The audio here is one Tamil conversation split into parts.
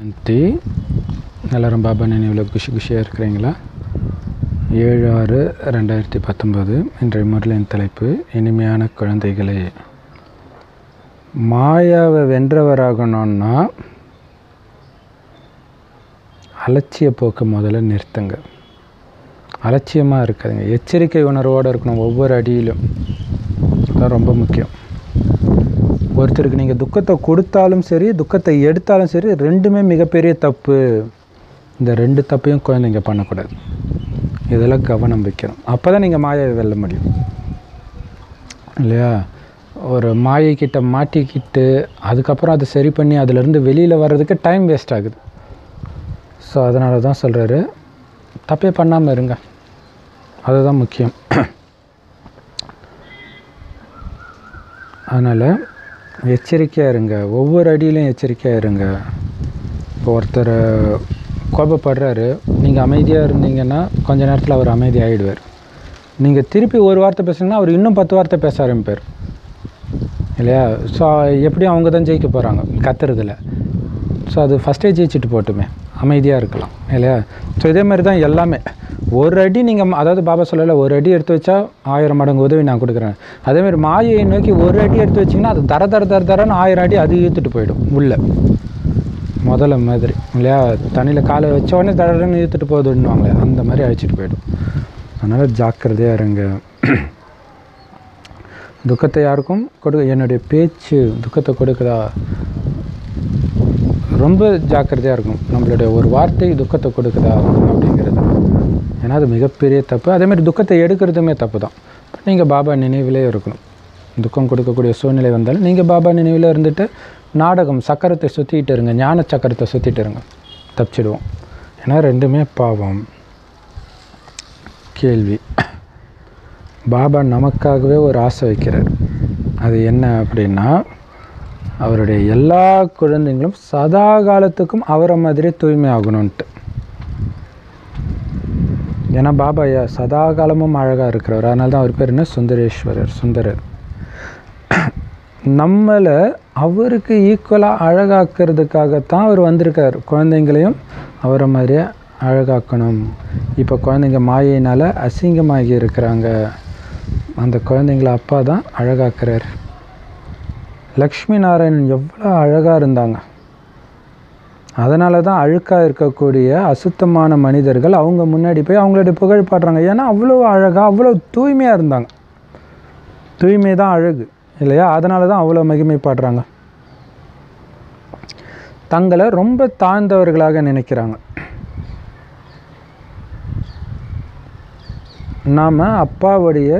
சாந்தி எல்லாரும் பாபா நினைவில் குஷி குஷியாக இருக்கிறீங்களா ஏழு ஆறு ரெண்டாயிரத்தி பத்தொம்போது இன்றைய முரளின் தலைப்பு இனிமையான குழந்தைகளே மாயாவை வென்றவராகணும்னா அலட்சிய போக்கு முதல்ல நிறுத்துங்க அலட்சியமாக இருக்காதுங்க எச்சரிக்கை உணர்வோடு இருக்கணும் ஒவ்வொரு அடியிலும் அதுதான் ரொம்ப முக்கியம் ஒருத்தருக்கு நீங்கள் துக்கத்தை கொடுத்தாலும் சரி துக்கத்தை எடுத்தாலும் சரி ரெண்டுமே மிகப்பெரிய தப்பு இந்த ரெண்டு தப்பையும் குழந்தைங்க பண்ணக்கூடாது இதெல்லாம் கவனம் வைக்கணும் அப்போ தான் நீங்கள் மாயாவை வெல்ல முடியும் இல்லையா ஒரு மாயை கிட்ட மாட்டிக்கிட்டு அதுக்கப்புறம் அதை சரி பண்ணி அதிலிருந்து வெளியில் வர்றதுக்கு டைம் வேஸ்ட் ஆகுது ஸோ அதனால தான் சொல்கிறாரு தப்பே பண்ணாமல் இருங்க அதுதான் முக்கியம் அதனால் எச்சரிக்கையாக இருங்க ஒவ்வொரு அடியிலையும் எச்சரிக்கையாக இருங்க இப்போ ஒருத்தர் கோபப்படுறாரு நீங்கள் அமைதியாக இருந்தீங்கன்னா கொஞ்ச நேரத்தில் அவர் அமைதி ஆகிடுவார் நீங்கள் திருப்பி ஒரு வார்த்தை பேசுனீங்கன்னா அவர் இன்னும் பத்து வார்த்தை பேச ஆரம்பிப்பார் இல்லையா ஸோ எப்படியும் அவங்க தான் ஜெயிக்க போகிறாங்க கத்துறதுல ஸோ அது ஃபஸ்ட்டே ஜெயிச்சுட்டு போட்டுமே அமைதியாக இருக்கலாம் இல்லையா ஸோ இதே மாதிரி தான் எல்லாமே ஒரு அடி நீங்கள் அதாவது பாபா சொல்லலை ஒரு அடி எடுத்து வச்சா ஆயிரம் மடங்கு உதவி நான் கொடுக்குறேன் அதேமாதிரி மாயை நோக்கி ஒரு அடி எடுத்து வச்சிங்கன்னா அது தர தர தர தரன்னு ஆயிரம் அடி அது இழுத்துட்டு போயிடும் உள்ளே முதல்ல மாதிரி இல்லையா தண்ணியில் காலை வச்ச உடனே தடன்னு இழுத்துட்டு போகுதுன்னுவாங்களே அந்த மாதிரி அழைச்சிட்டு போயிடும் அதனால் ஜாக்கிரதையாக இருங்க துக்கத்தை யாருக்கும் கொடு என்னுடைய பேச்சு துக்கத்தை கொடுக்குதா ரொம்ப ஜாக்கிரதையாக இருக்கும் நம்மளுடைய ஒரு வார்த்தை துக்கத்தை கொடுக்குதா அப்படிங்கிறது ஏன்னா அது மிகப்பெரிய தப்பு அதேமாதிரி துக்கத்தை எடுக்கிறதுமே தப்பு தான் நீங்கள் பாபா நினைவிலே இருக்கணும் துக்கம் கொடுக்கக்கூடிய சூழ்நிலை வந்தாலும் நீங்கள் பாபா நினைவில் இருந்துட்டு நாடகம் சக்கரத்தை சுற்றிட்டு இருங்க ஞான சக்கரத்தை சுற்றிட்டு இருங்க தப்பிச்சிடுவோம் ஏன்னா ரெண்டுமே பாவம் கேள்வி பாபா நமக்காகவே ஒரு ஆசை வைக்கிறார் அது என்ன அப்படின்னா அவருடைய எல்லா குழந்தைங்களும் சதா காலத்துக்கும் அவரை மாதிரி தூய்மை ஆகணும்ன்ட்டு ஏன்னா பாபா ஐயா சதா காலமும் அழகாக இருக்கிறவர் அதனால தான் அவர் பேர் என்ன சுந்தரேஸ்வரர் சுந்தரர் நம்மளை அவருக்கு ஈக்குவலாக அழகாக்கிறதுக்காகத்தான் அவர் வந்திருக்கார் குழந்தைங்களையும் அவரை மாதிரியே அழகாக்கணும் இப்போ குழந்தைங்க மாயினால் அசிங்கமாகி இருக்கிறாங்க அந்த குழந்தைங்கள அப்பா தான் அழகாக்குறார் லக்ஷ்மி நாராயணன் எவ்வளோ அழகாக இருந்தாங்க அதனால தான் அழுக்காக இருக்கக்கூடிய அசுத்தமான மனிதர்கள் அவங்க முன்னாடி போய் அவங்களுடைய புகழ் பாடுறாங்க ஏன்னா அவ்வளோ அழகாக அவ்வளோ தூய்மையாக இருந்தாங்க தூய்மை தான் அழகு இல்லையா அதனால தான் அவ்வளோ மகிமை பாடுறாங்க தங்களை ரொம்ப தாழ்ந்தவர்களாக நினைக்கிறாங்க நாம் அப்பாவுடைய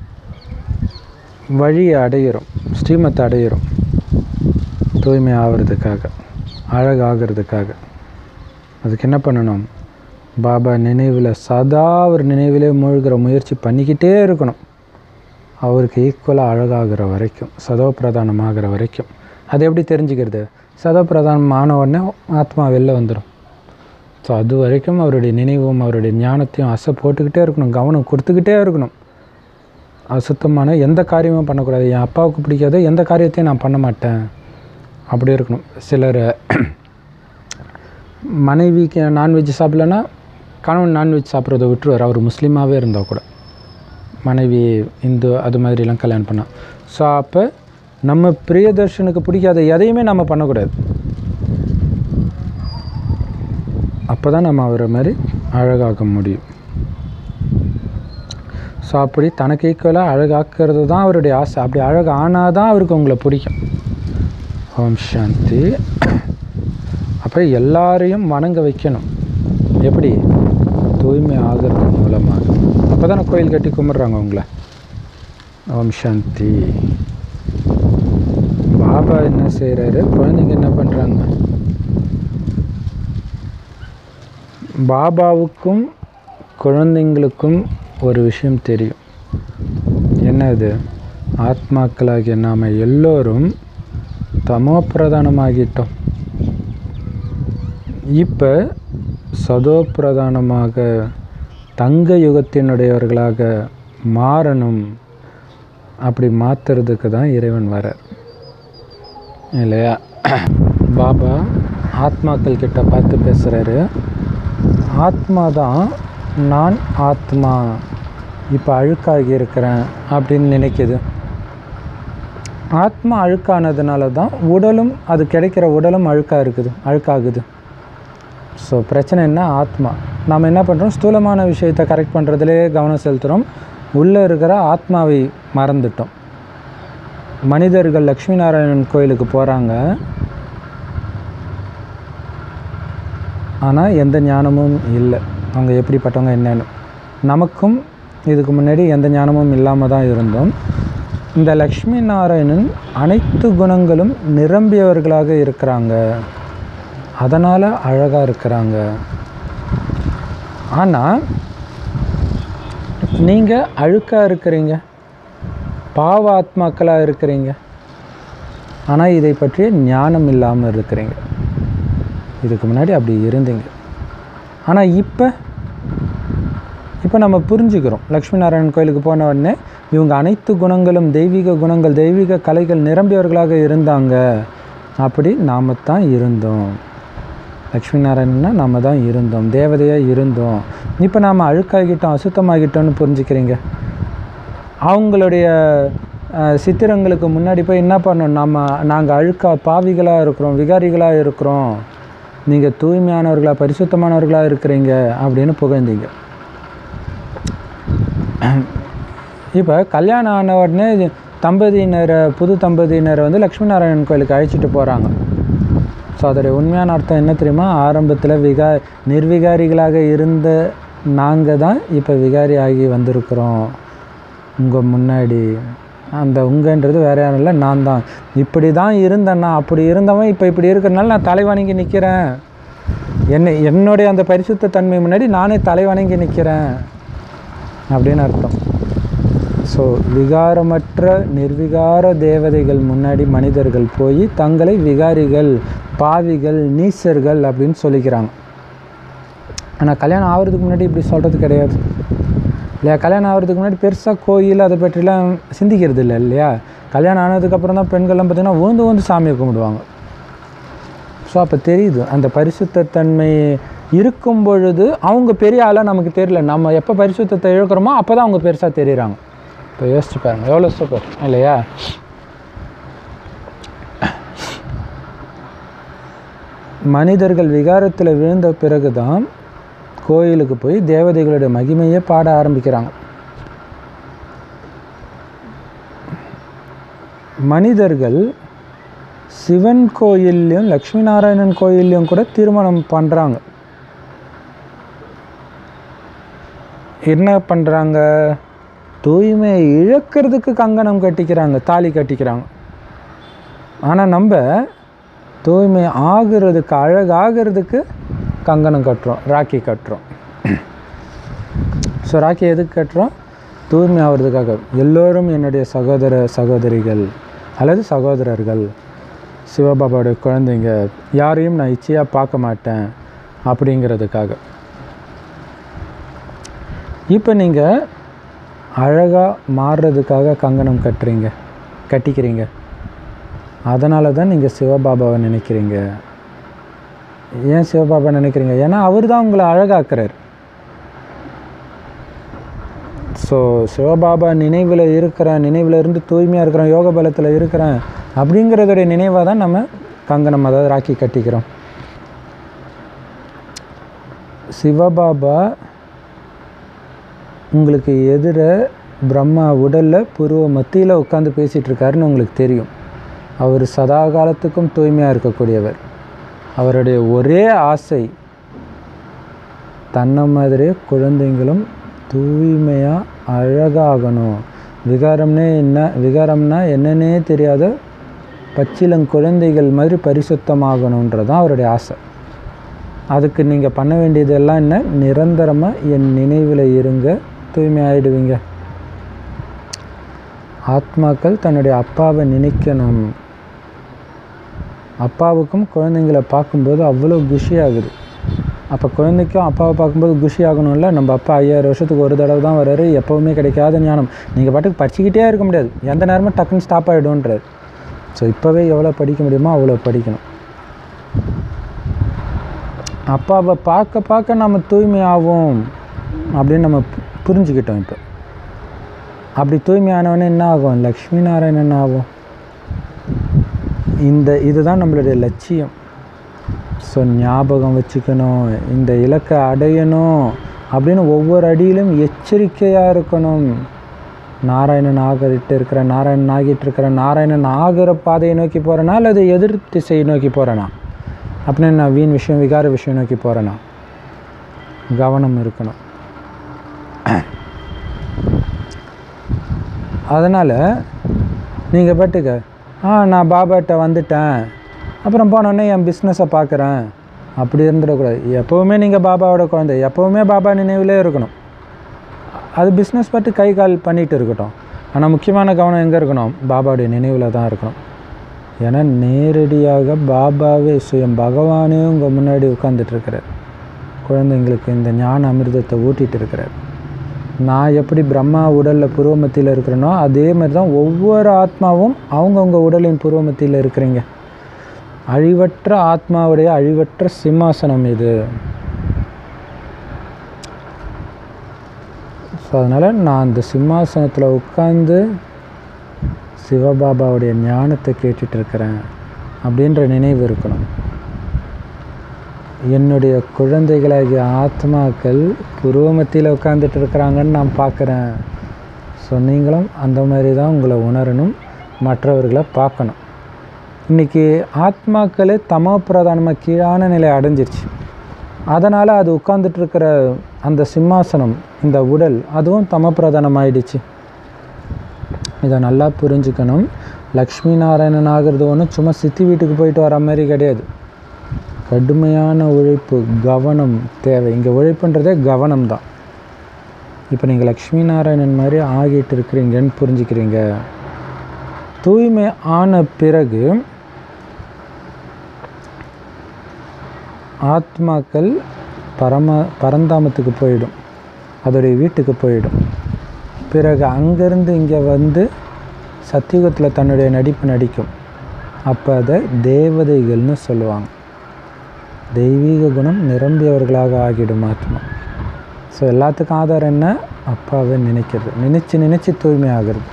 வழியை அடையிறோம் ஸ்ரீமத்தை அடையிறோம் தூய்மை ஆகிறதுக்காக அழகாகிறதுக்காக அதுக்கு என்ன பண்ணணும் பாபா நினைவில் சதா அவர் நினைவிலே மூழ்கிற முயற்சி பண்ணிக்கிட்டே இருக்கணும் அவருக்கு ஈக்குவலாக அழகாகிற வரைக்கும் சதோ பிரதானமாகிற வரைக்கும் அது எப்படி தெரிஞ்சுக்கிறது சதோ பிரதானம் ஆன உடனே ஆத்மா வெளில வந்துடும் ஸோ அது வரைக்கும் அவருடைய நினைவும் அவருடைய ஞானத்தையும் அசை போட்டுக்கிட்டே இருக்கணும் கவனம் கொடுத்துக்கிட்டே இருக்கணும் அசுத்தமான எந்த காரியமும் பண்ணக்கூடாது என் அப்பாவுக்கு பிடிக்காத எந்த காரியத்தையும் நான் பண்ண மாட்டேன் அப்படி இருக்கணும் சிலர் மனைவிக்கு நான்வெஜ் சாப்பிட்லன்னா கணவன் நான்வெஜ் சாப்பிட்றத விட்டுருவார் அவர் முஸ்லீமாகவே இருந்தால் கூட மனைவி இந்து அது மாதிரிலாம் கல்யாணம் பண்ணால் ஸோ அப்போ நம்ம பிரியதர்ஷனுக்கு பிடிக்காத எதையுமே நம்ம பண்ணக்கூடாது அப்போ தான் நம்ம அவரை மாதிரி அழகாக்க முடியும் ஸோ அப்படி தனக்கு ஈக்குவலாக அழகாக்கிறது தான் அவருடைய ஆசை அப்படி அழகு ஆனால் தான் அவருக்கு உங்களை பிடிக்கும் ஓம் சாந்தி அப்போ எல்லாரையும் வணங்க வைக்கணும் எப்படி தூய்மை ஆகிறது மூலமாக அப்போ தானே கோயில் கட்டி கும்பிட்றாங்க உங்களை ஓம் சாந்தி பாபா என்ன செய்கிறாரு குழந்தைங்க என்ன பண்ணுறாங்க பாபாவுக்கும் குழந்தைங்களுக்கும் ஒரு விஷயம் தெரியும் என்னது ஆத்மாக்களாகிய நாம் எல்லோரும் தமோ பிரதானமாகிட்டோம் இப்போ சதோ பிரதானமாக தங்க யுகத்தினுடையவர்களாக மாறணும் அப்படி மாற்றுறதுக்கு தான் இறைவன் வரார் இல்லையா பாபா ஆத்மாக்கள் கிட்ட பார்த்து பேசுகிறாரு ஆத்மா தான் நான் ஆத்மா இப்போ அழுக்காகி இருக்கிறேன் அப்படின்னு நினைக்குது ஆத்மா அழுக்கானதுனால தான் உடலும் அது கிடைக்கிற உடலும் அழுக்காக இருக்குது அழுக்காகுது ஸோ பிரச்சனை என்ன ஆத்மா நாம் என்ன பண்ணுறோம் ஸ்தூலமான விஷயத்தை கரெக்ட் பண்ணுறதுலே கவனம் செலுத்துகிறோம் உள்ளே இருக்கிற ஆத்மாவை மறந்துட்டோம் மனிதர்கள் லக்ஷ்மி நாராயணன் கோயிலுக்கு போகிறாங்க ஆனால் எந்த ஞானமும் இல்லை அவங்க எப்படிப்பட்டவங்க என்னன்னு நமக்கும் இதுக்கு முன்னாடி எந்த ஞானமும் இல்லாமல் தான் இருந்தோம் இந்த லக்ஷ்மி நாராயணன் அனைத்து குணங்களும் நிரம்பியவர்களாக இருக்கிறாங்க அதனால் அழகாக இருக்கிறாங்க ஆனால் நீங்கள் அழுக்காக இருக்கிறீங்க பாவ ஆத்மாக்களாக இருக்கிறீங்க ஆனால் இதை பற்றிய ஞானம் இல்லாமல் இருக்கிறீங்க இதுக்கு முன்னாடி அப்படி இருந்தீங்க ஆனால் இப்போ இப்போ நம்ம புரிஞ்சுக்கிறோம் லக்ஷ்மி நாராயணன் கோயிலுக்கு போன உடனே இவங்க அனைத்து குணங்களும் தெய்வீக குணங்கள் தெய்வீக கலைகள் நிரம்பியவர்களாக இருந்தாங்க அப்படி நாம் தான் இருந்தோம் லக்ஷ்மி நாராயணன்னா நம்ம தான் இருந்தோம் தேவதையாக இருந்தோம் இப்போ நாம் அழுக்காகிட்டோம் அசுத்தமாகிட்டோம்னு புரிஞ்சுக்கிறீங்க அவங்களுடைய அஹ், சித்திரங்களுக்கு முன்னாடி போய் என்ன பண்ணோம் நம்ம நாங்கள் அழுக்கா பாவிகளாக இருக்கிறோம் விகாரிகளாக இருக்கிறோம் நீங்கள் தூய்மையானவர்களாக பரிசுத்தமானவர்களாக இருக்கிறீங்க அப்படின்னு புகழ்ந்தீங்க இப்போ கல்யாணம் ஆன உடனே தம்பதியினரை புது தம்பதியினரை வந்து லக்ஷ்மி நாராயணன் கோயிலுக்கு அழைச்சிட்டு போகிறாங்க ஸோ அதோடைய உண்மையான அர்த்தம் என்ன தெரியுமா ஆரம்பத்தில் விகா நிர்விகாரிகளாக இருந்த நாங்கள் தான் இப்போ விகாரி ஆகி வந்திருக்கிறோம் உங்கள் முன்னாடி அந்த உங்கன்றது வேற யாரும் இல்லை நான் தான் இப்படி தான் இருந்தேன்னா அப்படி இருந்தவன் இப்போ இப்படி இருக்கிறனால நான் தலைவணங்கி நிற்கிறேன் என்னை என்னுடைய அந்த பரிசுத்த தன்மை முன்னாடி நானே தலைவணங்கி நிற்கிறேன் அப்படின்னு அர்த்தம் ஸோ விகாரமற்ற நிர்விகார தேவதைகள் முன்னாடி மனிதர்கள் போய் தங்களை விகாரிகள் பாவிகள் நீசர்கள் அப்படின்னு சொல்லிக்கிறாங்க ஆனால் கல்யாணம் ஆகிறதுக்கு முன்னாடி இப்படி சொல்கிறது கிடையாது இல்லையா கல்யாணம் ஆகிறதுக்கு முன்னாடி பெருசாக கோயில் அதை பற்றிலாம் சிந்திக்கிறது இல்லை இல்லையா கல்யாணம் ஆனதுக்கப்புறம் தான் பெண்கள்லாம் பார்த்திங்கன்னா ஊந்து ஊந்து சாமியை கும்பிடுவாங்க ஸோ அப்போ தெரியுது அந்த பரிசுத்தன்மை இருக்கும் பொழுது அவங்க பெரிய ஆளாக நமக்கு தெரியல நம்ம எப்போ பரிசுத்தத்தை இழக்கிறோமோ அப்போ தான் அவங்க பெருசாக தெரியுறாங்க இப்போ யோசிச்சு பாருங்க எவ்வளோ சூப்பர் இல்லையா மனிதர்கள் விகாரத்தில் விழுந்த பிறகு தான் கோயிலுக்கு போய் தேவதைகளுடைய மகிமையை பாட ஆரம்பிக்கிறாங்க மனிதர்கள் சிவன் கோயில்லையும் லக்ஷ்மி நாராயணன் கோயில்லையும் கூட திருமணம் பண்ணுறாங்க என்ன பண்ணுறாங்க தூய்மையை இழக்கிறதுக்கு கங்கணம் கட்டிக்கிறாங்க தாலி கட்டிக்கிறாங்க ஆனால் நம்ம தூய்மை ஆகிறதுக்கு அழகாகிறதுக்கு கங்கணம் கட்டுறோம் ராக்கி கட்டுறோம் ஸோ ராக்கி எதுக்கு கட்டுறோம் தூய்மை ஆகிறதுக்காக எல்லோரும் என்னுடைய சகோதர சகோதரிகள் அல்லது சகோதரர்கள் சிவபாபாவுடைய குழந்தைங்க யாரையும் நான் இச்சையாக பார்க்க மாட்டேன் அப்படிங்கிறதுக்காக இப்போ நீங்கள் அழகாக மாறுறதுக்காக கங்கணம் கட்டுறீங்க கட்டிக்கிறீங்க அதனால தான் நீங்கள் சிவபாபாவை நினைக்கிறீங்க ஏன் சிவபாபா நினைக்கிறீங்க ஏன்னா அவர் தான் உங்களை அழகாக்குறார் ஸோ சிவபாபா நினைவில் இருக்கிறேன் நினைவில் இருந்து தூய்மையாக இருக்கிறேன் யோக பலத்தில் இருக்கிறேன் அப்படிங்கிறதுடைய நினைவாக தான் நம்ம கங்கணம் அதாவது ராக்கி கட்டிக்கிறோம் சிவபாபா உங்களுக்கு எதிர பிரம்மா உடலில் புருவ மத்தியில் உட்காந்து பேசிகிட்டு இருக்காருன்னு உங்களுக்கு தெரியும் அவர் சதா காலத்துக்கும் தூய்மையாக இருக்கக்கூடியவர் அவருடைய ஒரே ஆசை தன்னை மாதிரியே குழந்தைங்களும் தூய்மையாக அழகாகணும் விகாரம்னே என்ன விகாரம்னா என்னன்னே தெரியாத பச்சிலங் குழந்தைகள் மாதிரி பரிசுத்தமாகணுன்றது தான் அவருடைய ஆசை அதுக்கு நீங்கள் பண்ண வேண்டியதெல்லாம் என்ன நிரந்தரமாக என் நினைவில் இருங்க தூய்மை ஆயிடுவீங்க ஆத்மாக்கள் தன்னுடைய அப்பாவை நினைக்கணும் அப்பாவுக்கும் குழந்தைங்களை பார்க்கும்போது அவ்வளோ குஷி ஆகுது அப்போ குழந்தைக்கும் அப்பாவை பார்க்கும்போது குஷி ஆகணும்ல நம்ம அப்பா ஐயாயிரம் வருஷத்துக்கு ஒரு தடவை தான் வராரு எப்போவுமே கிடைக்காத ஞானம் நீங்கள் பாட்டுக்கு படிச்சுக்கிட்டே இருக்க முடியாது எந்த நேரமும் டக்குன்னு ஸ்டாப் ஆகிடும்ன்றார் ஸோ இப்போவே எவ்வளோ படிக்க முடியுமோ அவ்வளோ படிக்கணும் அப்பாவை பார்க்க பார்க்க நம்ம தூய்மையாகும் அப்படின்னு நம்ம பு- புரிஞ்சுக்கிட்டோம் இப்போ அப்படி தூய்மையானவனே என்ன ஆகும் லக்ஷ்மி நாராயணன் ஆகும் இந்த இதுதான் நம்மளுடைய லட்சியம் ஸோ ஞாபகம் வச்சுக்கணும் இந்த இலக்கை அடையணும் அப்படின்னு ஒவ்வொரு அடியிலும் எச்சரிக்கையாக இருக்கணும் நாராயணன் ஆகிட்டு இருக்கிற நாராயணன் ஆகிட்டு இருக்கிற நாராயணன் ஆகிற பாதையை நோக்கி போகிறேனா அல்லது எதிர் திசையை நோக்கி போகிறேனா அப்படின்னு நான் வீண் விஷயம் விகார விஷயம் நோக்கி போகிறேனா கவனம் இருக்கணும் அதனால் நீங்கள் பாட்டுக்க ஆ நான் பாபாட்ட வந்துட்டேன் அப்புறம் போனோடனே என் பிஸ்னஸை பார்க்குறேன் அப்படி இருந்துடக்கூடாது எப்போவுமே நீங்கள் பாபாவோட குழந்தை எப்போவுமே பாபா நினைவிலே இருக்கணும் அது பிஸ்னஸ் பட்டு கை கால் பண்ணிட்டு இருக்கட்டும் ஆனால் முக்கியமான கவனம் எங்கே இருக்கணும் பாபாவுடைய நினைவில் தான் இருக்கணும் ஏன்னா நேரடியாக பாபாவே சுயம் பகவானே உங்கள் முன்னாடி உட்கார்ந்துட்டு இருக்கிறார் குழந்தைங்களுக்கு இந்த ஞான அமிர்தத்தை ஊட்டிட்டு இருக்கிறார் நான் எப்படி பிரம்மா உடலில் புருவமத்தியில் இருக்கிறேனோ அதே மாதிரி தான் ஒவ்வொரு ஆத்மாவும் அவங்கவுங்க உடலின் புருவமத்தியில் இருக்கிறீங்க அழிவற்ற ஆத்மாவுடைய அழிவற்ற சிம்மாசனம் இது ஸோ அதனால் நான் அந்த சிம்மாசனத்தில் உட்காந்து சிவபாபாவுடைய ஞானத்தை கேட்டுட்டு இருக்கிறேன் அப்படின்ற நினைவு இருக்கணும் என்னுடைய குழந்தைகளாகிய ஆத்மாக்கள் புருவமத்தியில் உட்காந்துட்டு இருக்கிறாங்கன்னு நான் பார்க்குறேன் ஸோ நீங்களும் அந்த மாதிரி தான் உங்களை உணரணும் மற்றவர்களை பார்க்கணும் இன்றைக்கி ஆத்மாக்களே தமோ பிரதானமாக கீழான நிலை அடைஞ்சிருச்சு அதனால் அது உட்கார்ந்துட்டு இருக்கிற அந்த சிம்மாசனம் இந்த உடல் அதுவும் தம பிரதானம் ஆயிடுச்சு இதை நல்லா புரிஞ்சுக்கணும் லக்ஷ்மி நாராயணன் ஆகிறது ஒன்றும் சும்மா சித்தி வீட்டுக்கு போயிட்டு வர மாதிரி கிடையாது கடுமையான உழைப்பு கவனம் தேவை இங்கே உழைப்புன்றதே கவனம் தான் இப்போ நீங்கள் லக்ஷ்மி நாராயணன் மாதிரி ஆகிட்டு இருக்கிறீங்கன்னு புரிஞ்சுக்கிறீங்க தூய்மை ஆன பிறகு ஆத்மாக்கள் பரம பரந்தாமத்துக்கு போயிடும் அதோடைய வீட்டுக்கு போயிடும் பிறகு அங்கேருந்து இங்கே வந்து சத்தியுகத்தில் தன்னுடைய நடிப்பு நடிக்கும் அப்போ அதை தேவதைகள்னு சொல்லுவாங்க தெய்வீக குணம் நிரம்பியவர்களாக ஆகிடும் ஆத்மா ஸோ எல்லாத்துக்கும் ஆதாரம் என்ன அப்பாவை நினைக்கிறது நினச்சி நினச்சி தூய்மை ஆகிறது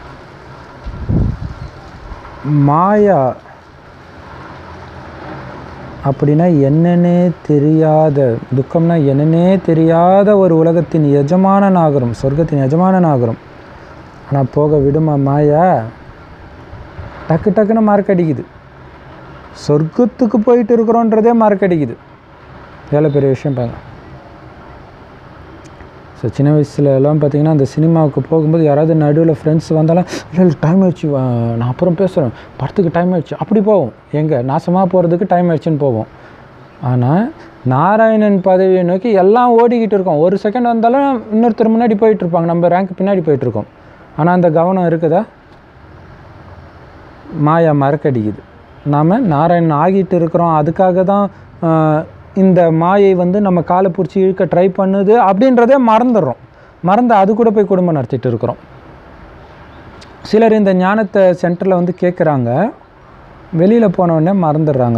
மாயா அப்படின்னா என்னன்னே தெரியாத துக்கம்னா என்னன்னே தெரியாத ஒரு உலகத்தின் எஜமானன் ஆகிறோம் சொர்க்கத்தின் எஜமானன் ஆகிறோம் ஆனால் போக விடுமா மாயா டக்கு டக்குன்னு மார்க் அடிக்குது சொர்க்கத்துக்கு போயிட்டு இருக்கிறோன்றதே மார்க் அடிக்குது எவ்வளோ பெரிய விஷயம் பாருங்க ஸோ சின்ன வயசுல எல்லாம் பார்த்தீங்கன்னா அந்த சினிமாவுக்கு போகும்போது யாராவது நடுவில் ஃப்ரெண்ட்ஸ் வந்தாலும் இல்லை இல்லை டைம் ஆயிடுச்சு வா, நான் அப்புறம் பேசுகிறேன் படத்துக்கு டைம் ஆயிடுச்சு அப்படி போவோம் எங்கே நாசமாக போகிறதுக்கு டைம் ஆயிடுச்சுன்னு போவோம் ஆனால் நாராயணன் பதவியை நோக்கி எல்லாம் ஓடிக்கிட்டு இருக்கோம் ஒரு செகண்ட் வந்தாலும் இன்னொருத்தர் முன்னாடி போயிட்டு இருப்பாங்க நம்ம ரேங்க் பின்னாடி போயிட்டு இருக்கோம் ஆனால் அந்த கவனம் இருக்குதா மாயா மறக்கடிக்குது நாம் நாராயணன் ஆகிட்டு இருக்கிறோம் அதுக்காக தான் ஆஹ், இந்த மாயை வந்து நம்ம காலை பிடிச்சி இழுக்க ட்ரை பண்ணுது அப்படின்றதே மறந்துடுறோம் மறந்து அது கூட போய் குடும்பம் நடத்திட்டு இருக்கிறோம் சிலர் இந்த ஞானத்தை சென்டரில் வந்து கேட்குறாங்க வெளியில் போனவுடனே மறந்துடுறாங்க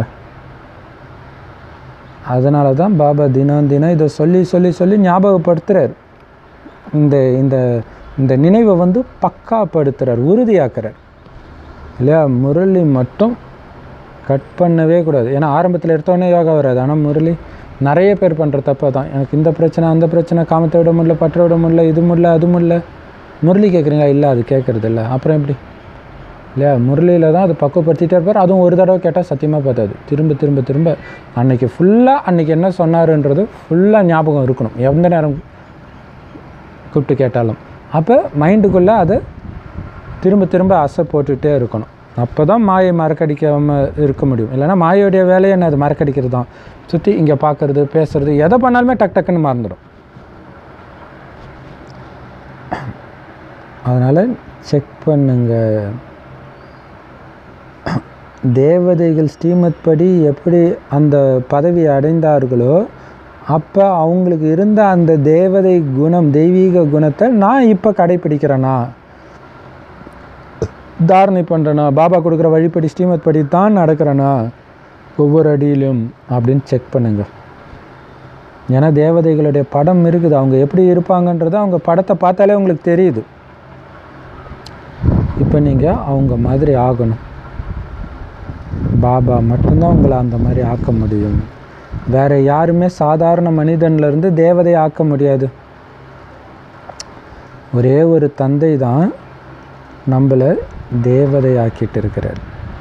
அதனால தான் பாபா தினம் தினம் இதை சொல்லி சொல்லி சொல்லி ஞாபகப்படுத்துகிறார் இந்த இந்த இந்த நினைவை வந்து பக்காப்படுத்துகிறார் உறுதியாக்குறார் இல்லையா முரளி மட்டும் கட் பண்ணவே கூடாது ஏன்னா ஆரம்பத்தில் எடுத்தோடனே யோகா வராது ஆனால் முரளி நிறைய பேர் பண்ணுற தப்பு தான் எனக்கு இந்த பிரச்சனை அந்த பிரச்சனை காமத்தை விட முடியல பற்ற விட முடியல இது முடியல அது முடியல முரளி கேட்குறீங்களா இல்லை அது கேட்குறது இல்லை அப்புறம் எப்படி இல்லையா முரளியில் தான் அது பக்குவப்படுத்திட்டே இருப்பார் அதுவும் ஒரு தடவை கேட்டால் சத்தியமாக பார்த்தாது திரும்ப திரும்ப திரும்ப அன்னைக்கு ஃபுல்லாக அன்னைக்கு என்ன சொன்னாருன்றது ஃபுல்லாக ஞாபகம் இருக்கணும் எந்த நேரம் கூப்பிட்டு கேட்டாலும் அப்போ மைண்டுக்குள்ளே அதை திரும்ப திரும்ப அசை போட்டுகிட்டே இருக்கணும் அப்போ தான் மாயை மறக்கடிக்காமல் இருக்க முடியும் இல்லைன்னா மாயோடைய வேலையை என்ன அது மறக்கடிக்கிறது தான் சுற்றி இங்கே பார்க்குறது பேசுறது எதை பண்ணாலுமே டக் டக்குன்னு மறந்துடும் அதனால் செக் பண்ணுங்க தேவதைகள் ஸ்ரீமத் படி எப்படி அந்த பதவி அடைந்தார்களோ அப்போ அவங்களுக்கு இருந்த அந்த தேவதை குணம் தெய்வீக குணத்தை நான் இப்போ கடைப்பிடிக்கிறேனா தாரணை பண்ணுறேனா பாபா கொடுக்குற வழிப்படி ஸ்ரீமத் படி தான் நடக்கிறேனா ஒவ்வொரு அடியிலும் அப்படின்னு செக் பண்ணுங்க ஏன்னா தேவதைகளுடைய படம் இருக்குது அவங்க எப்படி இருப்பாங்கன்றது அவங்க படத்தை பார்த்தாலே உங்களுக்கு தெரியுது இப்போ நீங்கள் அவங்க மாதிரி ஆகணும் பாபா மட்டும்தான் உங்களை அந்த மாதிரி ஆக்க முடியும் வேற யாருமே சாதாரண மனிதன்ல இருந்து தேவதை ஆக்க முடியாது ஒரே ஒரு தந்தை தான் நம்மளை தேவதை ஆக்கிட்டு இருக்கிறார்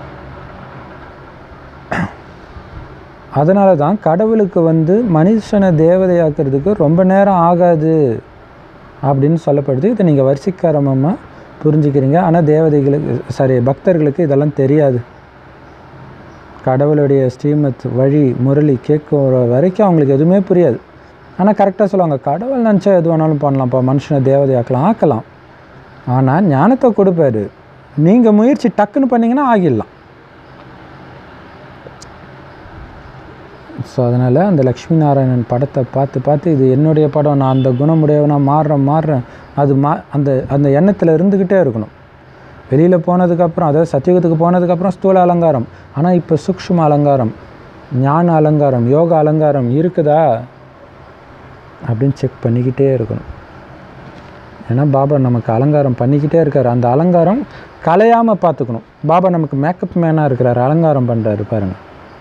அதனால தான் கடவுளுக்கு வந்து மனுஷனை தேவதையாக்குறதுக்கு ரொம்ப நேரம் ஆகாது அப்படின்னு சொல்லப்படுது இதை நீங்கள் வரிசைக்காரமாக புரிஞ்சுக்கிறீங்க ஆனால் தேவதைகளுக்கு சாரி பக்தர்களுக்கு இதெல்லாம் தெரியாது கடவுளுடைய ஸ்ரீமத் வழி முரளி கேட்குற வரைக்கும் அவங்களுக்கு எதுவுமே புரியாது ஆனால் கரெக்டாக சொல்லுவாங்க கடவுள் நினச்சா எது வேணாலும் பண்ணலாம்ப்பா மனுஷனை தேவதையாக்கலாம் ஆக்கலாம் ஆனால் ஞானத்தை கொடுப்பாரு நீங்கள் முயற்சி டக்குன்னு பண்ணீங்கன்னா ஆகிடலாம் ஸோ அதனால் அந்த லக்ஷ்மி நாராயணன் படத்தை பார்த்து பார்த்து இது என்னுடைய படம் நான் அந்த குணமுடையவனா மாறுறேன் மாறுறேன் அது மா அந்த அந்த எண்ணத்தில் இருந்துக்கிட்டே இருக்கணும் வெளியில் போனதுக்கப்புறம் அதாவது சத்தியுகத்துக்கு போனதுக்கப்புறம் ஸ்தூல அலங்காரம் ஆனால் இப்போ சூக்ஷ்ம அலங்காரம் ஞான அலங்காரம் யோகா அலங்காரம் இருக்குதா அப்படின்னு செக் பண்ணிக்கிட்டே இருக்கணும் ஏன்னா பாபா நமக்கு அலங்காரம் பண்ணிக்கிட்டே இருக்கார் அந்த அலங்காரம் கலையாமல் பார்த்துக்கணும் பாபா நமக்கு மேக்கப் மேனாக இருக்கிறார் அலங்காரம் பண்ணுறாரு பாருங்க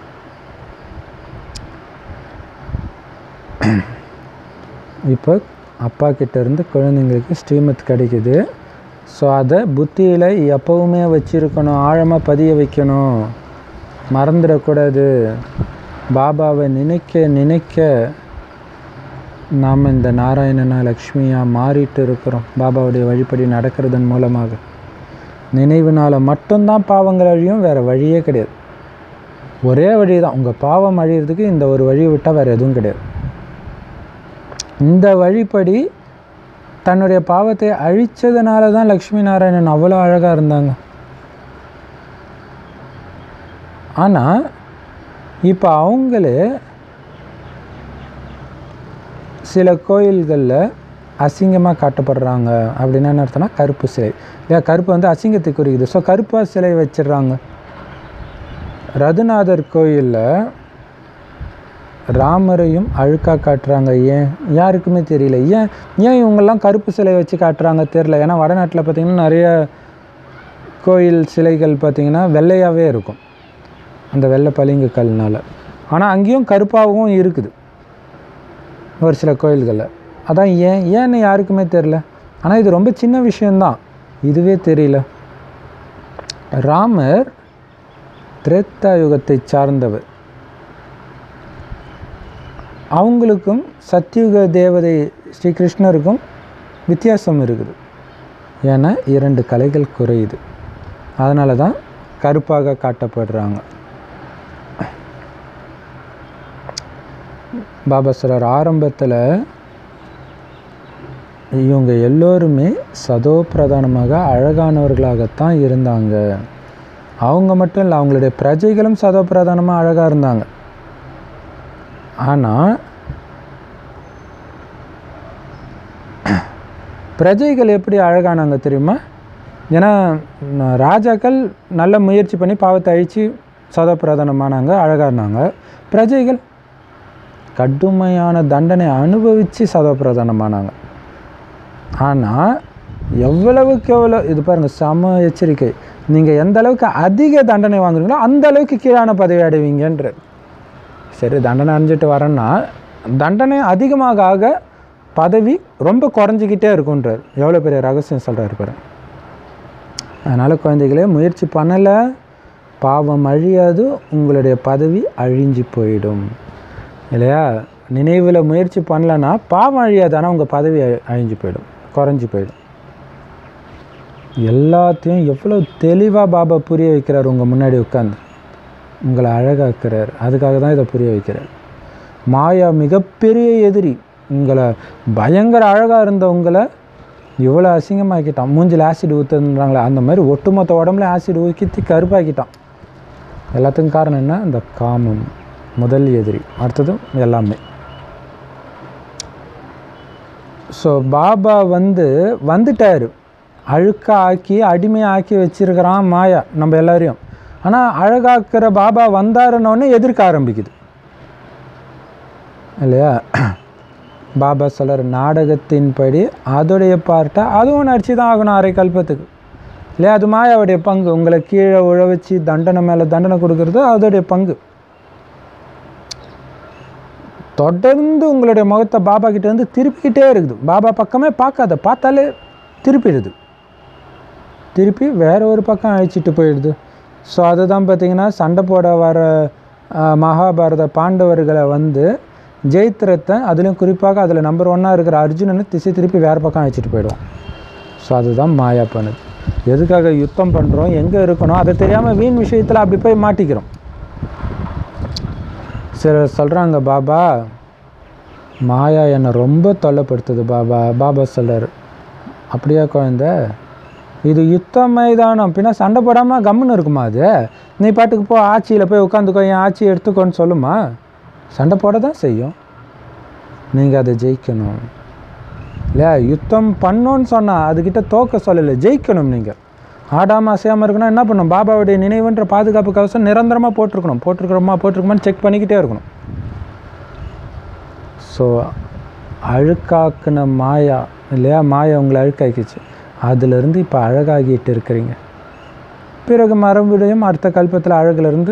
இப்போ அப்பா கிட்ட இருந்து குழந்தைங்களுக்கு ஸ்ரீமத் கிடைக்குது ஸோ அதை புத்தியில் எப்பவுமே வச்சிருக்கணும் ஆழமாக பதிய வைக்கணும் மறந்துடக்கூடாது பாபாவை நினைக்க நினைக்க நாம் இந்த நாராயணனா லக்ஷ்மியாக மாறிட்டு இருக்கிறோம் பாபாவுடைய வழிப்படி நடக்கிறதன் மூலமாக நினைவுனால மட்டும்தான் பாவங்கள் அழியும் வேறு வழியே கிடையாது ஒரே வழி தான் உங்கள் பாவம் அழியிறதுக்கு இந்த ஒரு வழியை விட்டால் வேறு எதுவும் கிடையாது இந்த வழிப்படி தன்னுடைய பாவத்தை அழிச்சதுனால தான் லக்ஷ்மி நாராயணன் அவ்வளோ அழகாக இருந்தாங்க ஆனால் இப்போ அவங்களே சில கோயில்களில் அசிங்கமாக காட்டப்படுறாங்க அப்படின்னா என்ன அர்த்தம்னா கருப்பு சிலை இல்லையா கருப்பு வந்து அசிங்கத்தை குறிக்குது ஸோ கருப்பாக சிலை வச்சிடுறாங்க ரகுநாதர் கோயிலில் ராமரையும் அழுக்காக காட்டுறாங்க ஏன் யாருக்குமே தெரியல ஏன் ஏன் இவங்கெல்லாம் கருப்பு சிலை வச்சு காட்டுறாங்க தெரில ஏன்னா வடநாட்டில் பார்த்திங்கன்னா நிறைய கோயில் சிலைகள் பார்த்திங்கன்னா வெள்ளையாகவே இருக்கும் அந்த வெள்ளை பளிங்கு கல்னால் ஆனால் அங்கேயும் கருப்பாகவும் இருக்குது ஒரு சில கோயில்களில் அதான் ஏன் ஏன்னு யாருக்குமே தெரில ஆனால் இது ரொம்ப சின்ன விஷயந்தான் இதுவே தெரியல ராமர் திரேத்தா யுகத்தை சார்ந்தவர் அவங்களுக்கும் சத்தியுக தேவதை ஸ்ரீகிருஷ்ணருக்கும் வித்தியாசம் இருக்குது ஏன்னா இரண்டு கலைகள் குறையுது அதனால தான் கருப்பாக காட்டப்படுறாங்க பாபா சொல்கிறார் ஆரம்பத்தில் இவங்க எல்லோருமே சதோ பிரதானமாக அழகானவர்களாகத்தான் இருந்தாங்க அவங்க மட்டும் இல்லை அவங்களுடைய பிரஜைகளும் சதோ பிரதானமாக அழகாக இருந்தாங்க ஆனால் பிரஜைகள் எப்படி அழகானாங்க தெரியுமா ஏன்னா ந- ராஜாக்கள் நல்ல முயற்சி பண்ணி பாவத்தை அழித்து சதப்பிரதானமானாங்க அழகாக இருந்தாங்க பிரஜைகள் கடுமையான தண்டனை அனுபவித்து சதப்பிரதானமானாங்க ஆனால் எவ்வளவுக்கு எவ்வளோ இது பாருங்கள் சம எச்சரிக்கை நீங்கள் எந்த அளவுக்கு அதிக தண்டனை வாங்குறீங்களோ அந்த அளவுக்கு கீழான பதவி அடைவீங்கன்றது சரி தண்டனை அடைஞ்சிட்டு வரேன்னா தண்டனை அதிகமாக ஆக பதவி ரொம்ப குறைஞ்சிக்கிட்டே இருக்குன்றார் எவ்வளோ பெரிய ரகசியம் சொல்கிறாரு பாரு அதனால் குழந்தைகளே முயற்சி பண்ணலை பாவம் அழியாது உங்களுடைய பதவி அழிஞ்சு போயிடும் இல்லையா நினைவில் முயற்சி பண்ணலன்னா பாவம் அழியாது ஆனால் உங்கள் பதவி அழி- அழிஞ்சு போயிடும் குறைஞ்சி போயிடும் எல்லாத்தையும் எவ்வளோ தெளிவாக பாபா புரிய வைக்கிறார் உங்கள் முன்னாடி உட்காந்து உங்களை அழகாக்குறார் அதுக்காக தான் இதை புரிய வைக்கிறார் மாயா மிகப்பெரிய எதிரி உங்களை பயங்கர அழகாக இருந்த உங்களை இவ்வளோ அசிங்கமாக்கிட்டான் மூஞ்சில் ஆசிட் ஊற்றுன்றாங்களே அந்த மாதிரி ஒட்டுமொத்த உடம்புல ஆசிட் ஊற்றி கருப்பாக்கிட்டான் எல்லாத்துக்கும் காரணம் என்ன இந்த காமம் முதல் எதிரி அடுத்ததும் எல்லாமே ஸோ பாபா வந்து வந்துட்டார் அழுக்க ஆக்கி அடிமையாக ஆக்கி வச்சிருக்கிறான் மாயா நம்ம எல்லாரையும் ஆனால் அழகாக்குற பாபா வந்தாருன்னொன்னே எதிர்க்க ஆரம்பிக்குது இல்லையா பாபா சொல்கிற நாடகத்தின்படி அதோடைய பார்ட்டை அதுவும் நடிச்சு தான் ஆகணும் அரை கல்பத்துக்கு இல்லையா அது மாயாவுடைய பங்கு உங்களை கீழே உழ வச்சு தண்டனை மேலே தண்டனை கொடுக்கறது அதோடைய பங்கு தொடர்ந்து உங்களுடைய முகத்தை பாபா கிட்ட இருந்து திருப்பிக்கிட்டே இருக்குது பாபா பக்கமே பார்க்காத பார்த்தாலே திருப்பிடுது திருப்பி வேற ஒரு பக்கம் அழைச்சிட்டு போயிடுது ஸோ அதுதான் பார்த்தீங்கன்னா சண்டை போட வர ஆஹ், மகாபாரத பாண்டவர்களை வந்து ஜெயித்திரத்தை அதுலேயும் குறிப்பாக அதில் நம்பர் ஒன்னாக இருக்கிற அர்ஜுனனை திசை திருப்பி வேறு பக்கம் அழைச்சிட்டு போயிடுவோம் ஸோ அதுதான் மாயா பண்ணுது எதுக்காக யுத்தம் பண்ணுறோம் எங்கே இருக்கணும் அதை தெரியாமல் வீண் விஷயத்தில் அப்படி போய் மாட்டிக்கிறோம் சிலர் சொல்கிறாங்க பாபா மாயா என்னை ரொம்ப தொல்லைப்படுத்துது பாபா பாபா சொல்கிறார் அப்படியா குழந்த இது யுத்த மைதானம் பின்ன சண்டை போடாமல் கம்முன்னு இருக்குமா அது நீ பாட்டுக்கு போ ஆட்சியில் போய் உட்காந்துக்கோ என் ஆட்சி எடுத்துக்கோன்னு சொல்லுமா சண்டை போட தான் செய்யும் நீங்கள் அதை ஜெயிக்கணும் இல்லையா யுத்தம் பண்ணோன்னு சொன்னால் அதுக்கிட்ட தோக்க சொல்லலை ஜெயிக்கணும் நீங்கள் ஆடாமல் அசையாமல் இருக்கணும் என்ன பண்ணணும் பாபாவுடைய நினைவுன்ற பாதுகாப்பு கவசம் நிரந்தரமாக போட்டிருக்கணும் போட்டிருக்கிறோமா போட்டிருக்கோமான்னு செக் பண்ணிக்கிட்டே இருக்கணும் ஸோ அழுக்காக்குன மாயா இல்லையா மாயா உங்களை அழுக்காக்கிச்சு அதிலிருந்து இப்போ அழகாகிட்டு இருக்கிறீங்க பிறகு மறுபடியும் அடுத்த கல்பத்தில் அழகுலேருந்து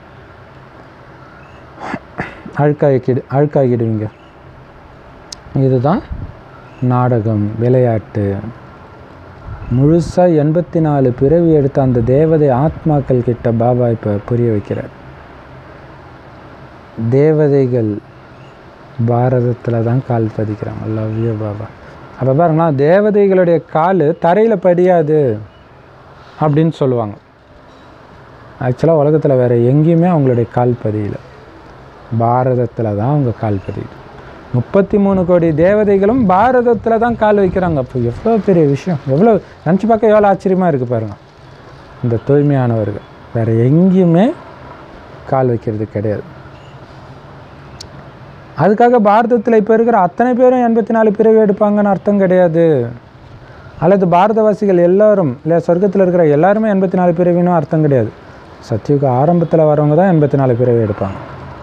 அழுக்காக்கிடு அழுக்காகிடுவீங்க இதுதான் நாடகம் விளையாட்டு முழுசாக எண்பத்தி நாலு பிறவி எடுத்த அந்த தேவதை ஆத்மாக்கள் கிட்ட பாபா இப்போ புரிய வைக்கிறார் தேவதைகள் பாரதத்தில் தான் கால் பதிக்கிறாங்க லவ் யூ பாபா அப்போ பாருங்களா தேவதைகளுடைய கால் தரையில் படியாது அப்படின்னு சொல்லுவாங்க ஆக்சுவலாக உலகத்தில் வேறு எங்கேயுமே அவங்களுடைய கால் பதியல பாரதத்தில் தான் அவங்க கால் பதியுது முப்பத்தி மூணு கோடி தேவதைகளும் பாரதத்தில் தான் கால் வைக்கிறாங்க அப்போ எவ்வளோ பெரிய விஷயம் எவ்வளோ நினச்சி பார்க்க எவ்வளோ ஆச்சரியமாக இருக்குது பாருங்கள் இந்த தூய்மையானவர்கள் வேறு எங்கேயுமே கால் வைக்கிறது கிடையாது அதுக்காக பாரதத்தில் இப்போ இருக்கிற அத்தனை பேரும் எண்பத்தி நாலு பிறவி எடுப்பாங்கன்னு அர்த்தம் கிடையாது அல்லது பாரதவாசிகள் எல்லாரும் இல்லை சொர்க்கத்தில் இருக்கிற எல்லாருமே எண்பத்தி நாலு பிறவினும் அர்த்தம் கிடையாது சத்தியுக ஆரம்பத்தில் வரவங்க தான் எண்பத்தி நாலு பிறவி எடுப்பாங்க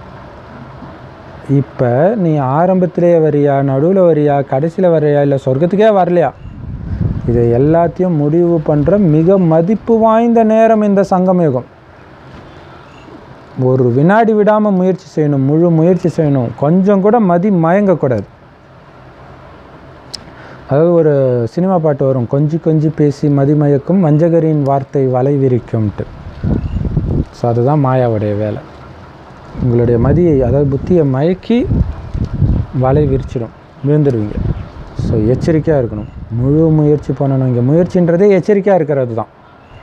இப்போ நீ ஆரம்பத்திலேயே வரியா நடுவில் வரியா கடைசியில் வரியா இல்லை சொர்க்கத்துக்கே வரலையா இதை எல்லாத்தையும் முடிவு பண்ணுற மிக மதிப்பு வாய்ந்த நேரம் இந்த சங்கமயுகம் ஒரு வினாடி விடாமல் முயற்சி செய்யணும் முழு முயற்சி செய்யணும் கொஞ்சம் கூட மதி மயங்கக்கூடாது அதாவது ஒரு சினிமா பாட்டு வரும் கொஞ்சி கொஞ்சி பேசி மதிமயக்கும் வஞ்சகரின் வார்த்தை வலை விரிக்கும்ட்டு ஸோ அதுதான் மாயாவுடைய வேலை உங்களுடைய மதியை அதாவது புத்தியை மயக்கி வலை விரிச்சிடும் விழுந்துடுவீங்க ஸோ எச்சரிக்கையாக இருக்கணும் முழு முயற்சி பண்ணணும் இங்கே முயற்சின்றதே எச்சரிக்கையாக இருக்கிறது தான்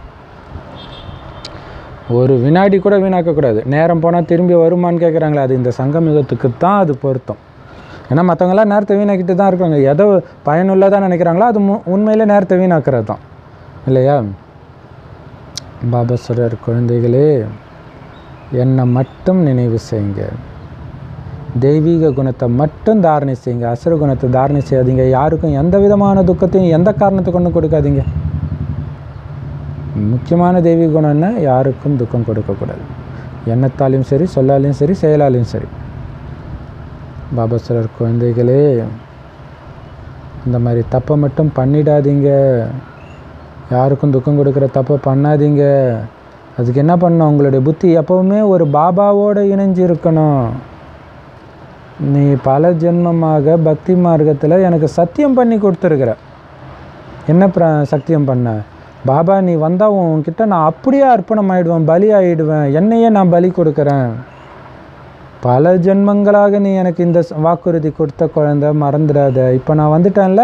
ஒரு வினாடி கூட வீணாக்கக்கூடாது நேரம் போனால் திரும்பி வருமான்னு கேட்குறாங்களே அது இந்த சங்கமிகத்துக்கு தான் அது பொருத்தம் ஏன்னா மற்றவங்களாம் நேரத்தை வீணாக்கிட்டு தான் இருக்காங்க எதோ பயனுள்ளதாக நினைக்கிறாங்களோ அது மு உண்மையிலே நேரத்தை வீணாக்குறது தான் இல்லையா பாபா சொல்கிறார் குழந்தைகளே என்னை மட்டும் நினைவு செய்யுங்க தெய்வீக குணத்தை மட்டும் தாரணை செய்யுங்க அசுர குணத்தை தாரணை செய்யாதீங்க யாருக்கும் எந்த விதமான துக்கத்தையும் எந்த காரணத்தை கொண்டு கொடுக்காதீங்க முக்கியமான தெய்வீக குணம் என்ன யாருக்கும் துக்கம் கொடுக்கக்கூடாது எண்ணத்தாலையும் சரி சொல்லாலையும் சரி செயலாலையும் சரி பாபா சிலர் குழந்தைகளே இந்த மாதிரி தப்பை மட்டும் பண்ணிடாதீங்க யாருக்கும் துக்கம் கொடுக்குற தப்பை பண்ணாதீங்க அதுக்கு என்ன பண்ணணும் உங்களுடைய புத்தி எப்போவுமே ஒரு பாபாவோடு இணைஞ்சு இருக்கணும் நீ பல ஜென்மமாக பக்தி மார்க்கத்தில் எனக்கு சத்தியம் பண்ணி கொடுத்துருக்குற என்ன பிர சத்தியம் பண்ண பாபா நீ வந்தால் உன்கிட்ட நான் அப்படியே அர்ப்பணம் ஆயிடுவேன் பலி ஆயிடுவேன் என்னையே நான் பலி கொடுக்குறேன் பல ஜென்மங்களாக நீ எனக்கு இந்த ச- வாக்குறுதி கொடுத்த குழந்தை மறந்துடாத இப்போ நான் வந்துட்டேன்ல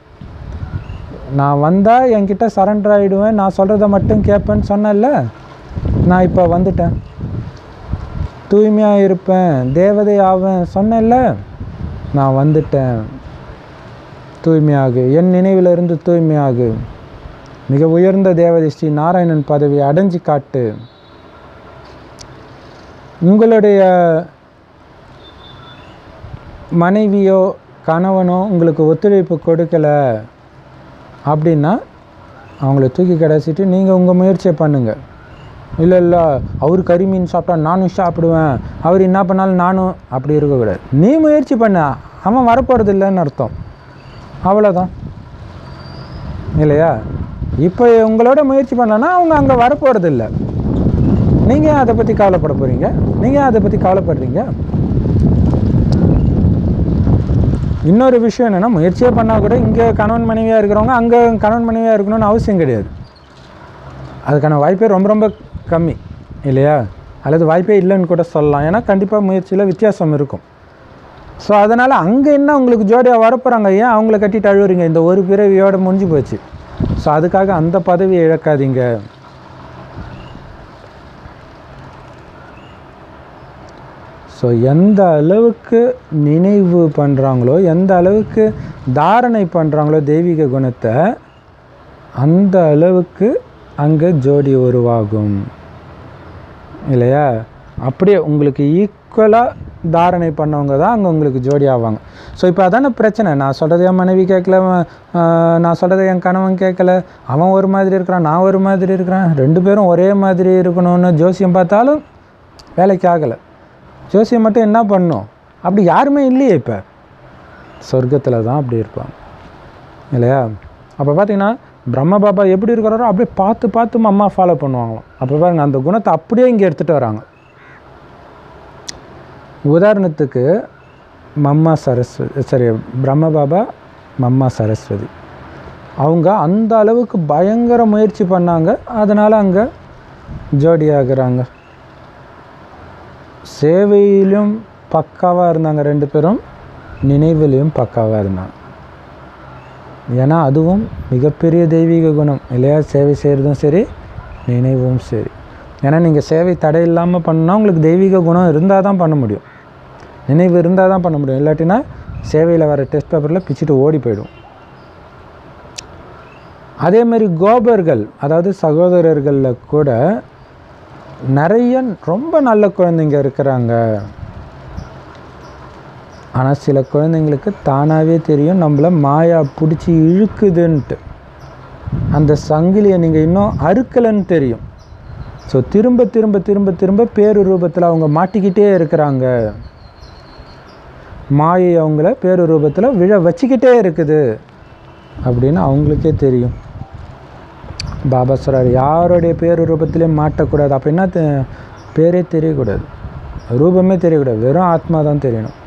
நான் வந்தால் என்கிட்ட சரண்டர் ஆகிடுவேன் நான் சொல்கிறத மட்டும் கேட்பேன்னு சொன்னேன்ல நான் இப்போ வந்துட்டேன் தூய்மையாக இருப்பேன் தேவதை ஆவேன் சொன்னேன்ல நான் வந்துட்டேன் தூய்மையாகு என் நினைவிலிருந்து தூய்மையாகு மிக உயர்ந்த தேவதை ஸ்ரீ நாராயணன் பதவியை அடைஞ்சு காட்டு உங்களுடைய மனைவியோ கணவனோ உங்களுக்கு ஒத்துழைப்பு கொடுக்கல அப்படின்னா அவங்கள தூக்கி கடைசிட்டு நீங்கள் உங்கள் முயற்சியை பண்ணுங்கள் இல்லை இல்லை அவர் கறி மீன் சாப்பிட்டா நானும் சாப்பிடுவேன் அவர் என்ன பண்ணாலும் நானும் அப்படி இருக்கக்கூடாது நீ முயற்சி பண்ண அவன் வரப்போகிறது இல்லைன்னு அர்த்தம் அவ்வளோதான் இல்லையா இப்போ உங்களோட முயற்சி பண்ணலன்னா அவங்க அங்கே வரப்போகிறது இல்லை நீங்கள் ஏன் அதை பற்றி கவலைப்பட போகிறீங்க நீங்கள் ஏன் அதை பற்றி கவலைப்படுறீங்க இன்னொரு விஷயம் என்னென்னா முயற்சியே பண்ணால் கூட இங்கே கணவன் மனைவியாக இருக்கிறவங்க அங்கே கணவன் மனைவியாக இருக்கணும்னு அவசியம் கிடையாது அதுக்கான வாய்ப்பே ரொம்ப ரொம்ப கம்மி இல்லையா அல்லது வாய்ப்பே இல்லைன்னு கூட சொல்லலாம் ஏன்னா கண்டிப்பாக முயற்சியில் வித்தியாசம் இருக்கும் ஸோ அதனால் அங்கே என்ன உங்களுக்கு ஜோடியாக வரப்போகிறாங்க ஏன் அவங்கள கட்டிட்டு அழுவுறீங்க இந்த ஒரு பிறவியோட முடிஞ்சு போச்சு ஸோ அதுக்காக அந்த பதவியை இழக்காதீங்க ஸோ எந்த அளவுக்கு நினைவு பண்ணுறாங்களோ எந்த அளவுக்கு தாரணை பண்ணுறாங்களோ தெய்வீக குணத்தை அந்த அளவுக்கு அங்கே ஜோடி உருவாகும் இல்லையா அப்படியே உங்களுக்கு ஈக்குவலாக தாரணை பண்ணவங்க தான் அங்கே உங்களுக்கு ஜோடி ஆவாங்க ஸோ இப்போ அதான பிரச்சனை நான் சொல்கிறத என் மனைவி கேட்கல ஆஹ் நான் சொல்கிறத என் கணவன் கேட்கல அவன் ஒரு மாதிரி இருக்கிறான் நான் ஒரு மாதிரி இருக்கிறேன் ரெண்டு பேரும் ஒரே மாதிரி இருக்கணும்னு ஜோசியம் பார்த்தாலும் வேலைக்கு ஆகலை ஜோசியம் மட்டும் என்ன பண்ணும் அப்படி யாருமே இல்லையே இப்போ சொர்க்கத்தில் தான் அப்படி இருப்பாங்க இல்லையா அப்போ பார்த்தீங்கன்னா பிரம்ம பாபா எப்படி இருக்கிறாரோ அப்படியே பார்த்து பார்த்து அம்மா ஃபாலோ பண்ணுவாங்களாம் அப்போ பாருங்க அந்த குணத்தை அப்படியே இங்கே எடுத்துகிட்டு வராங்க உதாரணத்துக்கு மம்மா சரஸ்வதி சரி பிரம்ம பாபா மம்மா சரஸ்வதி அவங்க அந்த அளவுக்கு பயங்கர முயற்சி பண்ணாங்க அதனால் அங்கே ஜோடி ஆகுறாங்க சேவையிலும் பக்காவாக இருந்தாங்க ரெண்டு பேரும் நினைவிலையும் பக்காவாக இருந்தாங்க ஏன்னா அதுவும் மிகப்பெரிய தெய்வீக குணம் இல்லையா சேவை செய்கிறதும் சரி நினைவும் சரி ஏன்னா நீங்கள் சேவை தடை இல்லாமல் பண்ணால் உங்களுக்கு தெய்வீக குணம் இருந்தால் தான் பண்ண முடியும் நினைவு இருந்தால் தான் பண்ண முடியும் இல்லாட்டினா சேவையில் வர டெஸ்ட் பேப்பரில் பிச்சுட்டு ஓடி போயிடும் அதே மாதிரி கோபர்கள் அதாவது சகோதரர்களில் கூட நிறைய ரொம்ப நல்ல குழந்தைங்க இருக்கிறாங்க ஆனால் சில குழந்தைங்களுக்கு தானாகவே தெரியும் நம்மளை மாயா பிடிச்சி இழுக்குதுன்ட்டு அந்த சங்கிலியை நீங்கள் இன்னும் அறுக்கலைன்னு தெரியும் ஸோ திரும்ப திரும்ப திரும்ப திரும்ப பேரு ரூபத்தில் அவங்க மாட்டிக்கிட்டே இருக்கிறாங்க மாயை அவங்கள பேரு ரூபத்தில் விழ வச்சுக்கிட்டே இருக்குது அப்படின்னு அவங்களுக்கே தெரியும் பாபா சொல்கிறார் யாருடைய பேரு ரூபத்திலே மாட்டக்கூடாது அப்போ என்ன தெ- பேரே தெரியக்கூடாது ரூபமே தெரியக்கூடாது வெறும் ஆத்மா தான் தெரியணும்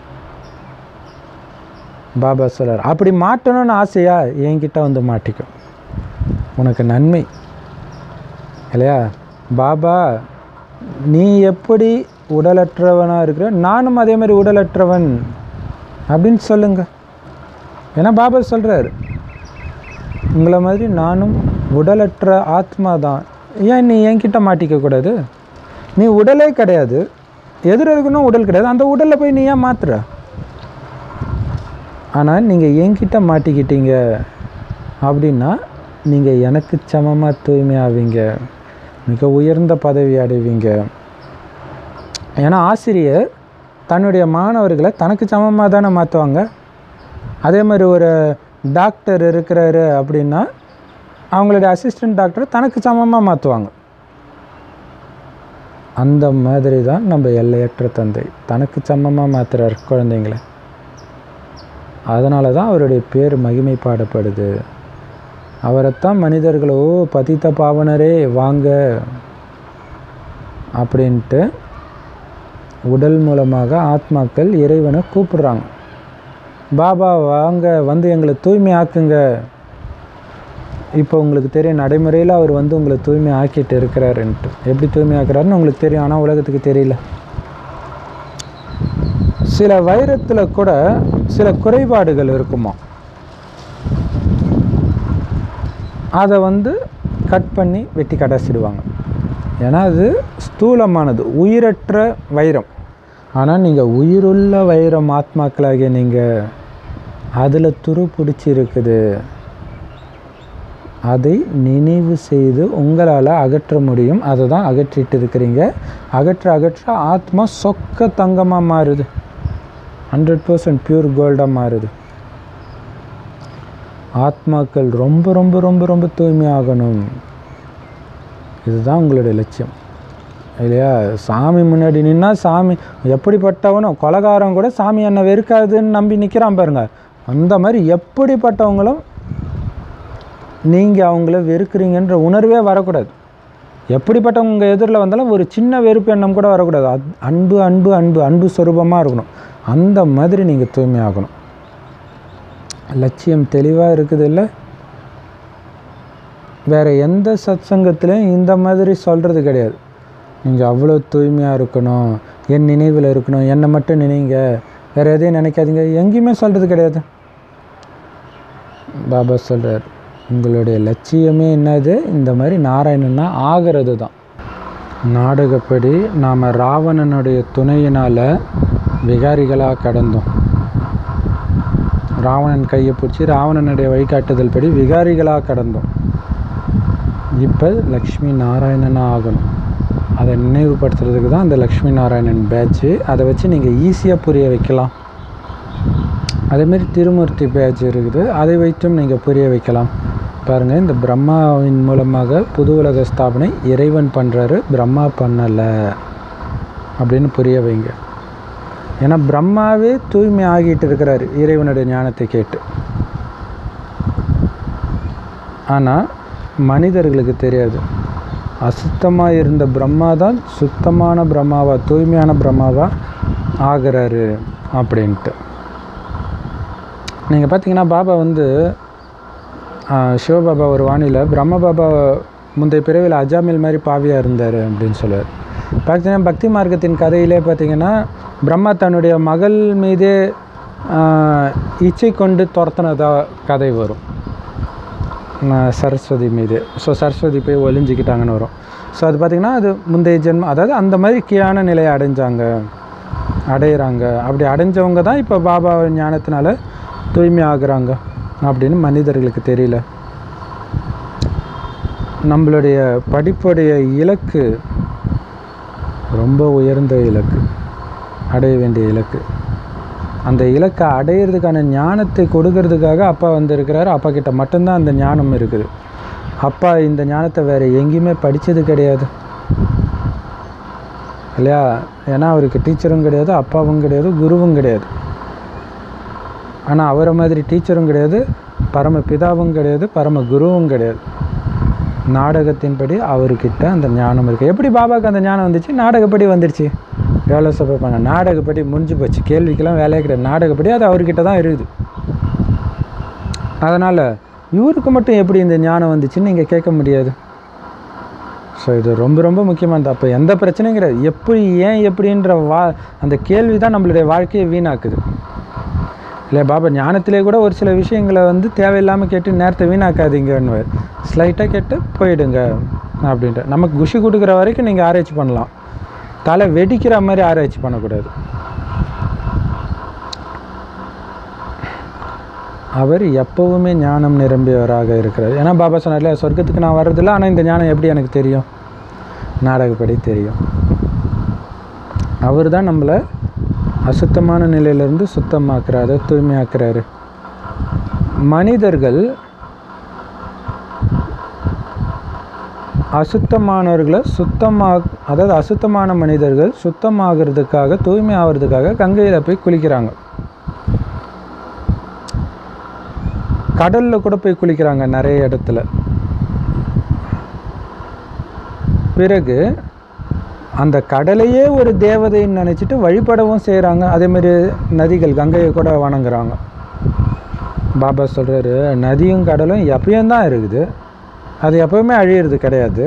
பாபா சொல்கிறார் அப்படி மாட்டணும்னு ஆசையா என்கிட்ட வந்து மாட்டிக்கும் உனக்கு நன்மை இல்லையா பாபா நீ எப்படி உடலற்றவனாக இருக்கிற நானும் அதே மாதிரி உடலற்றவன் அப்படின்னு சொல்லுங்க ஏன்னா பாபா சொல்கிறார் உங்களை மாதிரி நானும் உடலற்ற ஆத்மா தான் ஏன் நீ என்கிட்ட மாட்டிக்க கூடாது நீ உடலே கிடையாது எதிர இருக்கணும் உடல் கிடையாது அந்த உடலில் போய் நீ ஏன் மாத்துற ஆனால் நீங்கள் என்கிட்ட மாட்டிக்கிட்டீங்க அப்படின்னா நீங்கள் எனக்கு சமமாக தூய்மையாவீங்க மிக உயர்ந்த பதவி அடைவீங்க ஏன்னா ஆசிரியர் தன்னுடைய மாணவர்களை தனக்கு சமமாக தானே மாற்றுவாங்க அதே மாதிரி ஒரு டாக்டர் இருக்கிறாரு அப்படின்னா அவங்களுடைய அசிஸ்டன்ட் டாக்டர் தனக்கு சமமாக மாற்றுவாங்க அந்த மாதிரி தான் நம்ம எல்லையற்ற தந்தை தனக்கு சமமாக மாற்றுறார் குழந்தைங்கள அதனால தான் அவருடைய பேர் மகிமை பாடப்படுது அவரைத்தான் மனிதர்களோ பதித்த பாவனரே வாங்க அப்படின்ட்டு உடல் மூலமாக ஆத்மாக்கள் இறைவனை கூப்பிடுறாங்க பாபா வாங்க வந்து எங்களை தூய்மை ஆக்குங்க இப்போ உங்களுக்கு தெரியும் நடைமுறையில் அவர் வந்து உங்களை தூய்மை ஆக்கிட்டு இருக்கிறாருன்ட்டு எப்படி தூய்மை ஆக்குறாருன்னு உங்களுக்கு தெரியும் ஆனால் உலகத்துக்கு தெரியல சில வைரத்தில் கூட சில குறைபாடுகள் இருக்குமா அதை வந்து கட் பண்ணி வெட்டி கடைசிடுவாங்க ஏன்னா அது ஸ்தூலமானது உயிரற்ற வைரம் ஆனால் நீங்கள் உயிருள்ள வைரம் ஆத்மாக்களாகிய நீங்கள் அதில் துரு பிடிச்சி இருக்குது அதை நினைவு செய்து உங்களால் அகற்ற முடியும் அதை தான் அகற்றிட்டு இருக்கிறீங்க அகற்ற அகற்ற ஆத்மா சொக்க தங்கமாக மாறுது ஹண்ட்ரட் பர்சன்ட் பியூர் கோல்டாக மாறுது ஆத்மாக்கள் ரொம்ப ரொம்ப ரொம்ப ரொம்ப தூய்மையாகணும் இதுதான் உங்களுடைய லட்சியம் இல்லையா சாமி முன்னாடி நின்னா சாமி எப்படிப்பட்டவனும் கொலகாரம் கூட சாமி என்னை வெறுக்காதுன்னு நம்பி நிற்கிறான் பாருங்க அந்த மாதிரி எப்படிப்பட்டவங்களும் நீங்கள் அவங்கள வெறுக்கிறீங்கன்ற உணர்வே வரக்கூடாது எப்படிப்பட்டவங்க உங்கள் எதிரில் வந்தாலும் ஒரு சின்ன வெறுப்பு எண்ணம் கூட வரக்கூடாது அத்- அன்பு அன்பு அன்பு அன்பு சொரூபமாக இருக்கணும் அந்த மாதிரி நீங்கள் தூய்மையாகணும் லட்சியம் தெளிவாக இருக்குது இல்லை வேறு எந்த சத்சங்கத்திலையும் இந்த மாதிரி சொல்கிறது கிடையாது நீங்கள் அவ்வளோ தூய்மையாக இருக்கணும் என் நினைவில் இருக்கணும் என்னை மட்டும் நினைங்க வேறு எதையும் நினைக்காதீங்க எங்கேயுமே சொல்கிறது கிடையாது பாபா சொல்கிறார் உங்களுடைய லட்சியமே என்னது இந்த மாதிரி நாராயணனா ஆகிறது தான் நாடகப்படி நாம் ராவணனுடைய துணையினால் விகாரிகளாக கடந்தோம் ராவணன் கையை பிடிச்சி ராவணனுடைய வழிகாட்டுதல் படி விகாரிகளாக கடந்தோம் இப்போ லக்ஷ்மி நாராயணனாக ஆகணும் அதை நினைவுபடுத்துறதுக்கு தான் இந்த லக்ஷ்மி நாராயணன் பேட்ச்சு அதை வச்சு நீங்கள் ஈஸியாக புரிய வைக்கலாம் அதேமாரி திருமூர்த்தி பேட்ச் இருக்குது அதை வைத்தும் நீங்கள் புரிய வைக்கலாம் பாருங்கள் இந்த பிரம்மாவின் மூலமாக புது உலக ஸ்தாபனை இறைவன் பண்ணுறாரு பிரம்மா பண்ணலை அப்படின்னு புரிய வைங்க ஏன்னா பிரம்மாவே தூய்மை ஆகிட்டு இருக்கிறாரு இறைவனுடைய ஞானத்தை கேட்டு ஆனால் மனிதர்களுக்கு தெரியாது அசுத்தமாக இருந்த பிரம்மா தான் சுத்தமான பிரம்மாவா தூய்மையான பிரம்மாவா ஆகிறாரு அப்படின்ட்டு நீங்கள் பார்த்தீங்கன்னா பாபா வந்து ஆ, சிவபாபா ஒரு வானிலை பிரம்ம பாபா முந்தைய பிறவியில் அஜாமில் மாதிரி பாவியாக இருந்தார் அப்படின்னு சொல்லுவார் பார்த்தீங்கன்னா பக்தி மார்க்கத்தின் கதையிலே பார்த்தீங்கன்னா பிரம்மா தன்னுடைய மகள் மீதே ஆ, இச்சை கொண்டு துரத்துனதா கதை வரும் ஆ, சரஸ்வதி மீது ஸோ சரஸ்வதி போய் ஒளிஞ்சிக்கிட்டாங்கன்னு வரும் ஸோ அது பார்த்திங்கன்னா அது முந்தைய ஜென்மம் அதாவது அந்த மாதிரி கீழான நிலையை அடைஞ்சாங்க அடையிறாங்க அப்படி அடைஞ்சவங்க தான் இப்போ பாபா ஞானத்தினால தூய்மை ஆகுறாங்க அப்படின்னு மனிதர்களுக்கு தெரியல நம்மளுடைய படிப்புடைய இலக்கு ரொம்ப உயர்ந்த இலக்கு அடைய வேண்டிய இலக்கு அந்த இலக்கை அடையிறதுக்கான ஞானத்தை கொடுக்கறதுக்காக அப்பா வந்திருக்கிறாரு அப்பா கிட்ட மட்டும்தான் அந்த ஞானம் இருக்குது அப்பா இந்த ஞானத்தை வேறு எங்கேயுமே படித்தது கிடையாது இல்லையா ஏன்னா அவருக்கு டீச்சரும் கிடையாது அப்பாவும் கிடையாது குருவும் கிடையாது ஆனால் அவரை மாதிரி டீச்சரும் கிடையாது பரம பிதாவும் கிடையாது பரம குருவும் கிடையாது நாடகத்தின்படி அவர்கிட்ட அந்த ஞானம் இருக்குது எப்படி பாபாவுக்கு அந்த ஞானம் வந்துச்சு நாடகப்படி வந்துருச்சு எவ்வளோ சபை பண்ண நாடகப்படி முடிஞ்சு போச்சு கேள்விக்கெல்லாம் வேலையே கிடையாது நாடகப்படி அது அவர்கிட்ட தான் இருக்குது அதனால் இவருக்கு மட்டும் எப்படி இந்த ஞானம் வந்துச்சுன்னு நீங்கள் கேட்க முடியாது ஸோ இது ரொம்ப ரொம்ப முக்கியமானது அப்போ எந்த பிரச்சனையும் கிடையாது எப்படி ஏன் எப்படின்ற வா அந்த கேள்வி தான் நம்மளுடைய வாழ்க்கையை வீணாக்குது இல்லை பாபா ஞானத்திலே கூட ஒரு சில விஷயங்களை வந்து தேவையில்லாமல் கேட்டு நேரத்தை வீணாக்காதீங்கன்னு ஸ்லைட்டாக கேட்டு போயிடுங்க அப்படின்ட்டு நமக்கு குஷி கொடுக்குற வரைக்கும் நீங்கள் ஆராய்ச்சி பண்ணலாம் தலை வெடிக்கிற மாதிரி ஆராய்ச்சி பண்ணக்கூடாது அவர் எப்பவுமே ஞானம் நிரம்பியவராக இருக்கிறார் ஏன்னா பாபா சொன்னார்ல சொர்க்கத்துக்கு நான் வர்றதில்ல ஆனால் இந்த ஞானம் எப்படி எனக்கு தெரியும் நாடகப்படி தெரியும் அவர் தான் நம்மளை அசுத்தமான நிலையிலிருந்து சுத்தமாக்குறாரு தூய்மையாக்குறாரு மனிதர்கள் அசுத்தமானவர்களை சுத்தமாக அதாவது அசுத்தமான மனிதர்கள் சுத்தமாகிறதுக்காக தூய்மை ஆகிறதுக்காக கங்கையில் போய் குளிக்கிறாங்க கடலில் கூட போய் குளிக்கிறாங்க நிறைய இடத்துல பிறகு அந்த கடலையே ஒரு தேவதைன்னு நினச்சிட்டு வழிபடவும் செய்கிறாங்க அதேமாரி நதிகள் கங்கையை கூட வணங்குறாங்க பாபா சொல்கிறாரு நதியும் கடலும் எப்பயும் தான் இருக்குது அது எப்பவுமே அழியிறது கிடையாது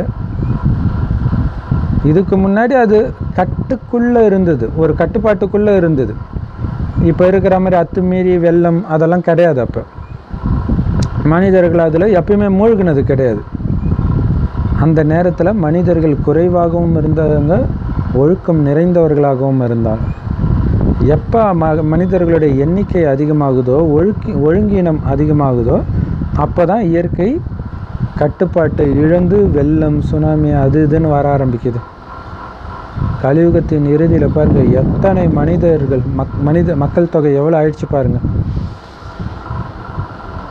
இதுக்கு முன்னாடி அது கட்டுக்குள்ளே இருந்தது ஒரு கட்டுப்பாட்டுக்குள்ளே இருந்தது இப்போ இருக்கிற மாதிரி அத்துமீறி வெள்ளம் அதெல்லாம் கிடையாது அப்போ மனிதர்கள் அதில் எப்பயுமே மூழ்கினது கிடையாது அந்த நேரத்தில் மனிதர்கள் குறைவாகவும் இருந்தாங்க ஒழுக்கம் நிறைந்தவர்களாகவும் இருந்தாங்க எப்போ ம மனிதர்களுடைய எண்ணிக்கை அதிகமாகுதோ ஒழுக்கி ஒழுங்கீனம் அதிகமாகுதோ அப்போ தான் இயற்கை கட்டுப்பாட்டை இழந்து வெள்ளம் சுனாமி அது இதுன்னு வர ஆரம்பிக்குது கலியுகத்தின் இறுதியில் பாருங்க எத்தனை மனிதர்கள் மக் மனித மக்கள் தொகை எவ்வளோ ஆயிடுச்சு பாருங்க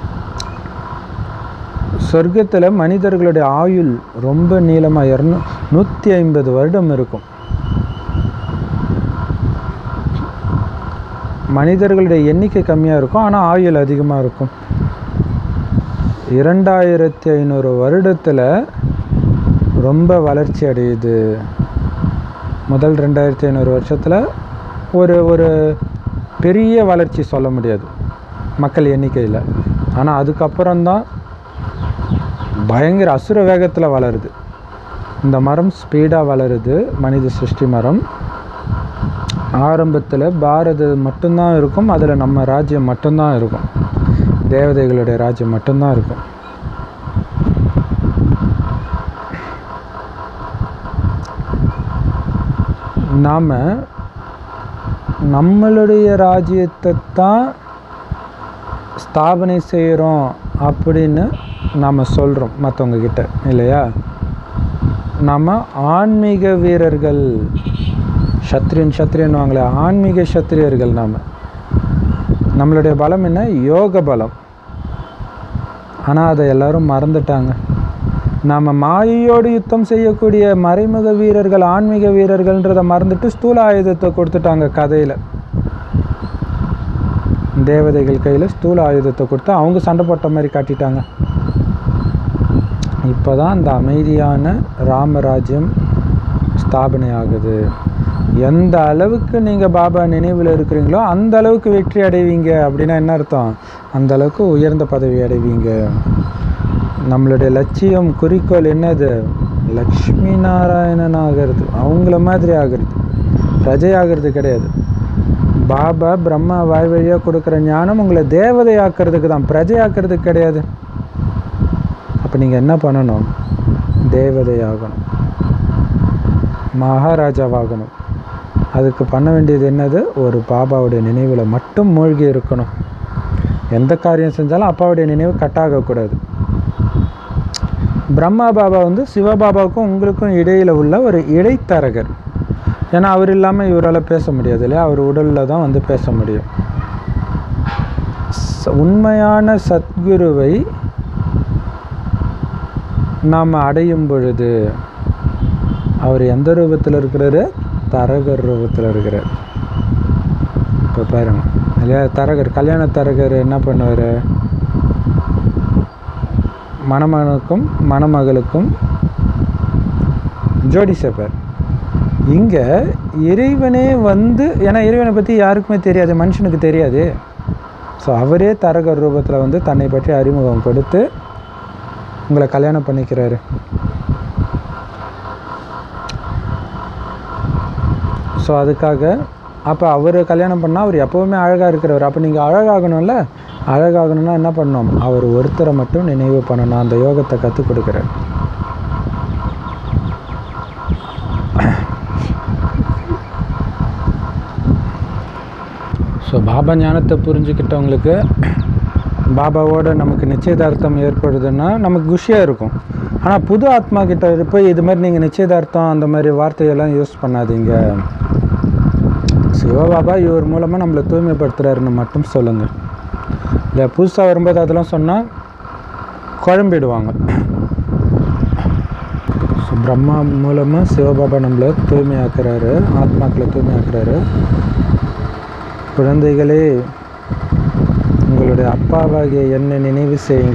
சொர்க்கத்தில் மனிதர்களுடைய ஆயுள் ரொம்ப நீளமாக இரநூ நூற்றி ஐம்பது வருடம் இருக்கும் மனிதர்களுடைய எண்ணிக்கை கம்மியாக இருக்கும் ஆனால் ஆயுள் அதிகமாக இருக்கும் இரண்டாயிரத்தி ஐநூறு வருடத்தில் ரொம்ப வளர்ச்சி அடையுது முதல் ரெண்டாயிரத்தி ஐநூறு வருஷத்தில் ஒரு ஒரு பெரிய வளர்ச்சி சொல்ல முடியாது மக்கள் எண்ணிக்கையில் ஆனால் அதுக்கப்புறம்தான் பயங்கர அசுர வேகத்தில் வளருது இந்த மரம் ஸ்பீடாக வளருது மனித சிருஷ்டி மரம் ஆரம்பத்தில் பாரத மட்டும்தான் இருக்கும் அதில் நம்ம ராஜ்யம் மட்டும்தான் இருக்கும் தேவதைகளுடைய ராஜ்யம் மட்டும்தான் இருக்கும் நாம் நம்மளுடைய ராஜ்யத்தை தான் ஸ்தாபனை செய்கிறோம் அப்படின்னு நாம் சொல்கிறோம் மற்றவங்க கிட்ட இல்லையா நம்ம ஆன்மீக வீரர்கள் சத்ரியன் சத்ரியன்வாங்களே ஆன்மீக சத்திரியர்கள் நாம் நம்மளுடைய பலம் என்ன யோக பலம் ஆனால் அதை எல்லாரும் மறந்துட்டாங்க நாம் மாயையோடு யுத்தம் செய்யக்கூடிய மறைமுக வீரர்கள் ஆன்மீக வீரர்கள்ன்றதை மறந்துட்டு ஸ்தூல ஆயுதத்தை கொடுத்துட்டாங்க கதையில் தேவதைகள் கையில் ஸ்தூல ஆயுதத்தை கொடுத்து அவங்க சண்டை போட்ட மாதிரி காட்டிட்டாங்க இப்போ தான் இந்த அமைதியான ராமராஜ்யம் ஸ்தாபனை ஆகுது எந்த அளவுக்கு நீங்கள் பாபா நினைவில் இருக்கிறீங்களோ அந்த அளவுக்கு வெற்றி அடைவீங்க அப்படின்னா என்ன அர்த்தம் அந்த அளவுக்கு உயர்ந்த பதவி அடைவீங்க நம்மளுடைய லட்சியம் குறிக்கோள் என்னது லக்ஷ்மி நாராயணன் ஆகிறது அவங்கள மாதிரி ஆகிறது பிரஜை ஆகிறது கிடையாது பாபா பிரம்மா வாய் வழியாக கொடுக்குற ஞானம் உங்களை தேவதை ஆக்கிறதுக்கு தான் பிரஜை ஆக்கிறதுக்கு கிடையாது அப்போ நீங்கள் என்ன பண்ணணும் தேவதை ஆகணும் மகாராஜாவாகணும் அதுக்கு பண்ண வேண்டியது என்னது ஒரு பாபாவுடைய நினைவில் மட்டும் மூழ்கி இருக்கணும் எந்த காரியம் செஞ்சாலும் அப்பாவுடைய நினைவு கட்டாகக்கூடாது பிரம்மா பாபா வந்து சிவபாபாவுக்கும் உங்களுக்கும் இடையில் உள்ள ஒரு இடைத்தரகர் ஏன்னா அவர் இல்லாமல் இவரால் பேச முடியாது இல்லையா அவர் உடலில் தான் வந்து பேச முடியும் ச- உண்மையான சத்குருவை நாம் அடையும் பொழுது அவர் எந்த ரூபத்தில் இருக்கிறாரு தரகர் ரூபத்தில் இருக்கிறார் இப்போ பாருங்க இல்லையா தரகர் கல்யாண தரகர் என்ன பண்ணுவார் மணமகனுக்கும் மணமகளுக்கும் ஜோடி சேர்ப்பார் இங்கே இறைவனே வந்து ஏன்னா இறைவனை பற்றி யாருக்குமே தெரியாது மனுஷனுக்கு தெரியாது ஸோ அவரே தரகர் ரூபத்தில் வந்து தன்னை பற்றி அறிமுகம் கொடுத்து உங்களை கல்யாணம் பண்ணிக்கிறாரு ஸோ அதுக்காக அப்போ அவர் கல்யாணம் பண்ணால் அவர் எப்போவுமே அழகாக இருக்கிறவர் அப்போ நீங்கள் அழகாகணும்ல அழகாகணும்னா என்ன பண்ணணும் அவர் ஒருத்தரை மட்டும் நினைவு பண்ணணும் அந்த யோகத்தை கற்றுக் கொடுக்குறார் ஸோ பாபா ஞானத்தை புரிஞ்சுக்கிட்டவங்களுக்கு பாபாவோட நமக்கு நிச்சயதார்த்தம் ஏற்படுதுன்னா நமக்கு குஷியாக இருக்கும் ஆனால் புது ஆத்மா கிட்ட போய் இது மாதிரி நீங்கள் நிச்சயதார்த்தம் அந்த மாதிரி வார்த்தையெல்லாம் யூஸ் பண்ணாதீங்க சிவபாபா இவர் மூலமாக நம்மளை தூய்மைப்படுத்துகிறாருன்னு மட்டும் சொல்லுங்கள் இல்லை புதுசாக வரும்போது அதெல்லாம் சொன்னால் குழம்பிடுவாங்க ஸோ பிரம்மா மூலமாக சிவபாபா நம்மளை தூய்மையாக்குறாரு ஆத்மாக்களை தூய்மையாக்குறாரு குழந்தைகளே உங்களுடைய அப்பாவாகிய என்ன நினைவு செய்யுங்க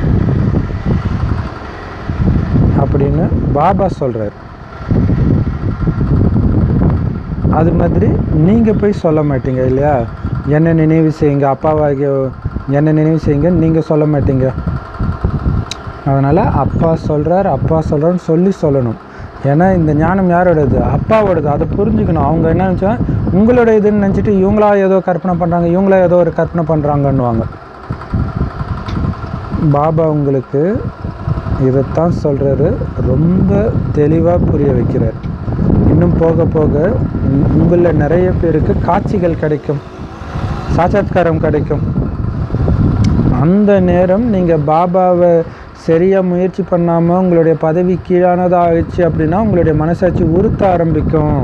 அப்படின்னு பாபா சொல்கிறார் அது மாதிரி நீங்கள் போய் சொல்ல மாட்டீங்க இல்லையா என்ன நினைவு செய்யுங்க அப்பாவாகிய என்ன நினைவு செய்யுங்க நீங்கள் சொல்ல மாட்டீங்க அதனால் அப்பா சொல்கிறார் அப்பா சொல்கிறான்னு சொல்லி சொல்லணும் ஏன்னா இந்த ஞானம் யாரோடது அப்பாவோடது அதை புரிஞ்சுக்கணும் அவங்க என்ன நினச்சா உங்களோட இதுன்னு நினச்சிட்டு இவங்களா ஏதோ கற்பனை பண்ணுறாங்க இவங்களா ஏதோ ஒரு கற்பனை பண்ணுறாங்கன்னுவாங்க பாபா உங்களுக்கு இதைத்தான் சொல்கிறாரு ரொம்ப தெளிவாக புரிய வைக்கிறார் இன்னும் போக போக உங்களில் நிறைய பேருக்கு காட்சிகள் கிடைக்கும் சாட்சாத்காரம் கிடைக்கும் அந்த நேரம் நீங்கள் பாபாவை சரியாக முயற்சி பண்ணாமல் உங்களுடைய பதவி கீழானதாக ஆயிடுச்சு அப்படின்னா உங்களுடைய மனசாட்சி உறுத்த ஆரம்பிக்கும்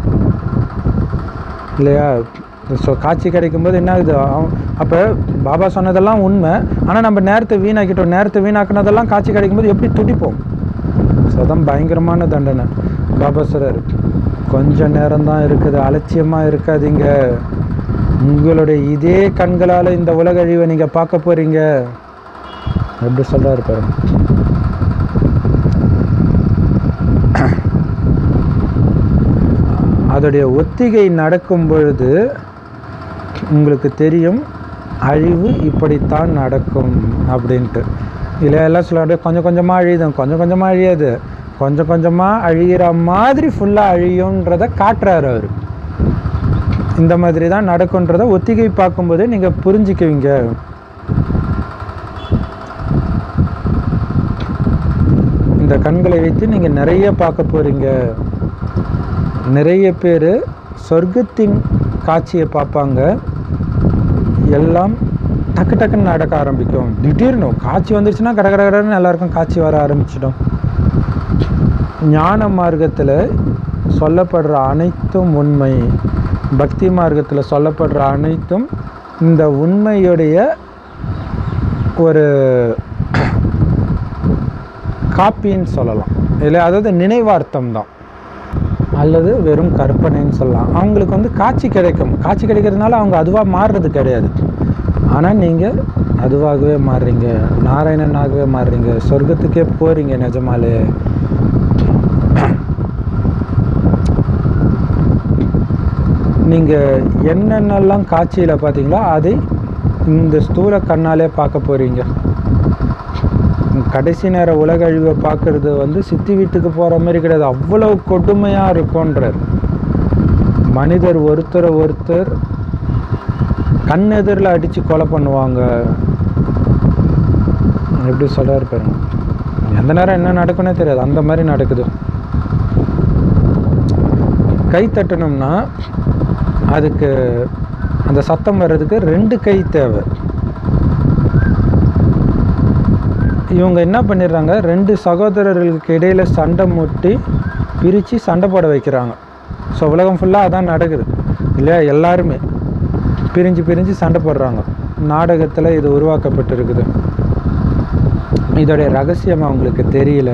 இல்லையா ஸோ காட்சி கிடைக்கும்போது என்ன ஆகுது அப்போ பாபா சொன்னதெல்லாம் உண்மை ஆனால் நம்ம நேரத்தை வீணாக்கிட்டோம் நேரத்தை வீணாக்குனதெல்லாம் காட்சி கிடைக்கும்போது எப்படி துடிப்போம் ஸோ அதான் பயங்கரமான தண்டனை பாபா சொல்றாரு கொஞ்ச நேரம்தான் இருக்குது அலட்சியமாக இருக்காதீங்க உங்களுடைய இதே கண்களால் இந்த உலக அழிவை நீங்கள் பார்க்க போகிறீங்க எப்படி சொல்கிறாரு பாருங்க அதோடைய ஒத்திகை நடக்கும் பொழுது உங்களுக்கு தெரியும் அழிவு இப்படித்தான் நடக்கும் அப்படின்ட்டு இதில் எல்லாம் சொல்ல கொஞ்சம் கொஞ்சமாக அழியுதும் கொஞ்சம் கொஞ்சமாக அழியாது கொஞ்சம் கொஞ்சமாக அழிகிற மாதிரி ஃபுல்லாக அழியுன்றதை காட்டுறாரு அவர் இந்த மாதிரி தான் நடக்குன்றதை ஒத்திகை பார்க்கும்போது நீங்கள் புரிஞ்சுக்குவீங்க இந்த கண்களை வைத்து நீங்கள் நிறைய பார்க்க போகிறீங்க நிறைய பேர் சொர்க்கத்தின் காட்சியை பார்ப்பாங்க எல்லாம் டக்கு டக்குன்னு நடக்க ஆரம்பிக்கும் திடீர்னு காட்சி வந்துருச்சுன்னா கட கட கடன்னு எல்லாருக்கும் காட்சி வர ஆரம்பிச்சிடும் ஞான மார்க்கத்தில் சொல்லப்படுற அனைத்தும் உண்மை பக்தி மார்க்கத்தில் சொல்லப்படுற அனைத்தும் இந்த உண்மையுடைய ஒரு காப்பின்னு சொல்லலாம் இல்லை அதாவது நினைவார்த்தம் தான் அல்லது வெறும் கற்பனைன்னு சொல்லலாம் அவங்களுக்கு வந்து காட்சி கிடைக்கும் காட்சி கிடைக்கிறதுனால அவங்க அதுவாக மாறுறது கிடையாது ஆனால் நீங்கள் அதுவாகவே மாறுறீங்க நாராயணனாகவே மாறுறீங்க சொர்க்கத்துக்கே போகிறீங்க நிஜமாலே நீங்கள் என்னென்னலாம் காட்சியில் பார்த்தீங்களோ அதை இந்த ஸ்தூல கண்ணாலே பார்க்க போகிறீங்க கடைசி நேர உலக அழிவை பார்க்கறது வந்து சித்தி வீட்டுக்கு போகிற மாதிரி கிடையாது அவ்வளோ கொடுமையாக இருக்கும்ன்றார் மனிதர் ஒருத்தரை ஒருத்தர் கண் எதிரில் அடித்து கொலை பண்ணுவாங்க எப்படி சொல்கிறாரு பாருங்க எந்த நேரம் என்ன நடக்குன்னே தெரியாது அந்த மாதிரி நடக்குது கை தட்டணும்னா அதுக்கு அந்த சத்தம் வர்றதுக்கு ரெண்டு கை தேவை இவங்க என்ன பண்ணிடுறாங்க ரெண்டு சகோதரர்களுக்கு இடையில் சண்டை முட்டி பிரித்து சண்டை போட வைக்கிறாங்க ஸோ உலகம் ஃபுல்லாக அதான் நடக்குது இல்லையா எல்லாருமே பிரிஞ்சு பிரிஞ்சு சண்டை போடுறாங்க நாடகத்தில் இது உருவாக்கப்பட்டிருக்குது இதோடைய ரகசியம் அவங்களுக்கு தெரியல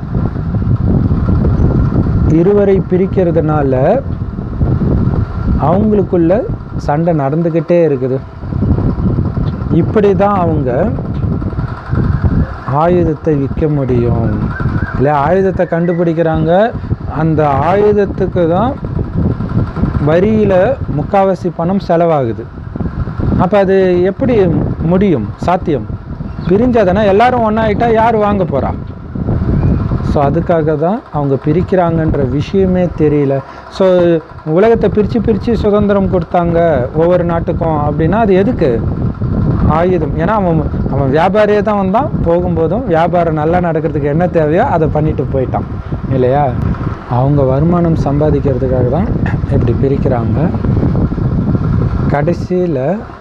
இருவரை பிரிக்கிறதுனால அவங்களுக்குள்ள சண்டை நடந்துக்கிட்டே இருக்குது இப்படி தான் அவங்க ஆயுதத்தை விற்க முடியும் இல்லை ஆயுதத்தை கண்டுபிடிக்கிறாங்க அந்த ஆயுதத்துக்கு தான் வரியில் முக்காவாசி பணம் செலவாகுது அப்போ அது எப்படி முடியும் சாத்தியம் பிரிஞ்சதுன்னா எல்லாரும் ஒன்றாயிட்டா யார் வாங்க போகிறா ஸோ அதுக்காக தான் அவங்க பிரிக்கிறாங்கன்ற விஷயமே தெரியல ஸோ உலகத்தை பிரித்து பிரித்து சுதந்திரம் கொடுத்தாங்க ஒவ்வொரு நாட்டுக்கும் அப்படின்னா அது எதுக்கு ஆயுதம் ஏன்னா அவன் அவன் வியாபாரியே தான் வந்தான் போகும்போதும் வியாபாரம் நல்லா நடக்கிறதுக்கு என்ன தேவையோ அதை பண்ணிட்டு போயிட்டான் இல்லையா அவங்க வருமானம் சம்பாதிக்கிறதுக்காக தான் இப்படி பிரிக்கிறாங்க கடைசியில்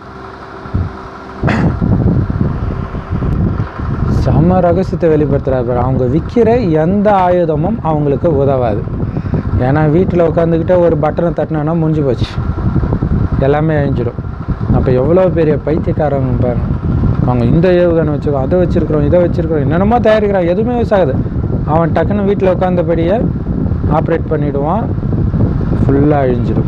செம்ம ரகசியத்தை வெளிப்படுத்துகிறாரு அவங்க விற்கிற எந்த ஆயுதமும் அவங்களுக்கு உதவாது ஏன்னா வீட்டில் உட்காந்துக்கிட்டே ஒரு பட்டனை தட்டினோன்னா முடிஞ்சு போச்சு எல்லாமே அழிஞ்சிடும் அப்போ எவ்வளோ பெரிய பைத்தியக்காரங்க பாருங்க அவங்க இந்த ஏவுகணை வச்சுக்கோ அதை வச்சுருக்குறோம் இதை வச்சுருக்குறோம் என்னென்னமோ தயாரிக்கிறான் எதுவுமே யூஸ் ஆகுது அவன் டக்குன்னு வீட்டில் உட்காந்தபடியே ஆப்ரேட் பண்ணிவிடுவான் ஃபுல்லாக அழிஞ்சிடும்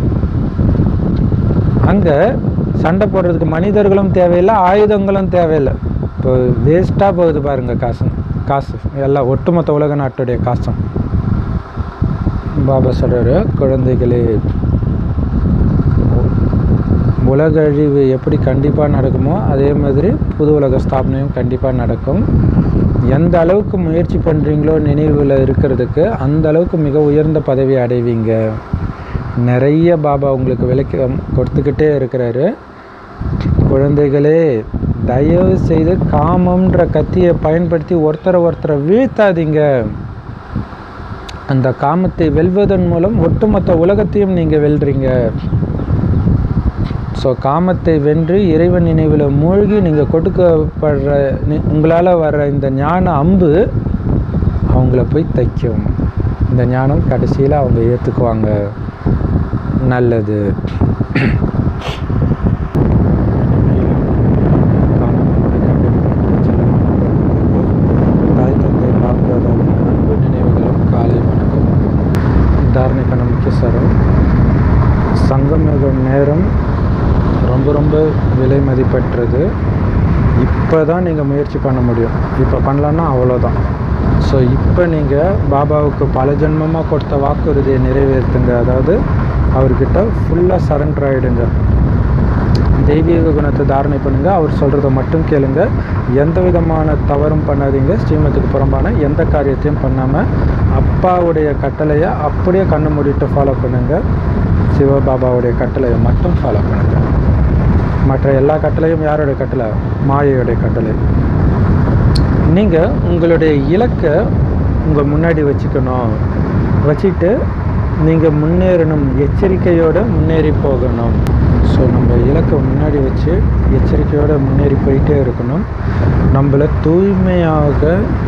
அங்கே சண்டை போடுறதுக்கு மனிதர்களும் தேவையில்லை ஆயுதங்களும் தேவையில்லை இப்போ வேஸ்ட்டாக போகுது பாருங்கள் காசு காசு எல்லாம் ஒட்டுமொத்த உலக நாட்டுடைய காசும் பாபா சொல்கிறாரு குழந்தைகளே உலக அழிவு எப்படி கண்டிப்பாக நடக்குமோ அதே மாதிரி புது உலக ஸ்தாபனையும் கண்டிப்பாக நடக்கும் எந்த அளவுக்கு முயற்சி பண்ணுறீங்களோ நினைவில் இருக்கிறதுக்கு அந்த அளவுக்கு மிக உயர்ந்த பதவி அடைவீங்க நிறைய பாபா உங்களுக்கு விலைக்கு கொடுத்துக்கிட்டே இருக்கிறாரு குழந்தைகளே தயவு செய்து காமம்ன்ற கத்தியை பயன்படுத்தி ஒருத்தரை ஒருத்தரை வீழ்த்தாதீங்க அந்த காமத்தை வெல்வதன் மூலம் ஒட்டுமொத்த உலகத்தையும் நீங்கள் வெல்றீங்க ஸோ காமத்தை வென்று இறைவன் நினைவில் மூழ்கி நீங்கள் கொடுக்கப்படுற நி- உங்களால் வர்ற இந்த ஞான அம்பு அவங்கள போய் தைக்கும் இந்த ஞானம் கடைசியில் அவங்க ஏற்றுக்குவாங்க நல்லது தாய் தந்தை பாப்தாதாவின் அன்பு விலை மதிப்பற்றது இப்போ தான் நீங்கள் முயற்சி பண்ண முடியும் இப்போ பண்ணலன்னா அவ்வளோதான் ஸோ இப்போ நீங்கள் பாபாவுக்கு பல ஜென்மமாக கொடுத்த வாக்குறுதியை நிறைவேற்றுங்க அதாவது அவர்கிட்ட ஃபுல்லாக சரண்டர் ஆகிடுங்க தெய்வீக குணத்தை தாரணை பண்ணுங்க அவர் சொல்கிறத மட்டும் கேளுங்க எந்த விதமான தவறும் பண்ணாதீங்க ஸ்ரீமத்துக்கு புறம்பான எந்த காரியத்தையும் பண்ணாமல் அப்பாவுடைய கட்டளையை அப்படியே கண்ணு மூடிட்டு ஃபாலோ பண்ணுங்க சிவபாபாவுடைய கட்டளையை மட்டும் ஃபாலோ பண்ணுங்க மற்ற எல்லா கட்டளையும் யாருடைய கட்டளை மாயையுடைய கட்டளை நீங்கள் உங்களுடைய இலக்கை உங்கள் முன்னாடி வச்சுக்கணும் வச்சுட்டு நீங்கள் முன்னேறணும் எச்சரிக்கையோடு முன்னேறி போகணும் ஸோ நம்ம இலக்கை முன்னாடி வச்சு எச்சரிக்கையோடு முன்னேறி போயிட்டே இருக்கணும் நம்மளை தூய்மையாக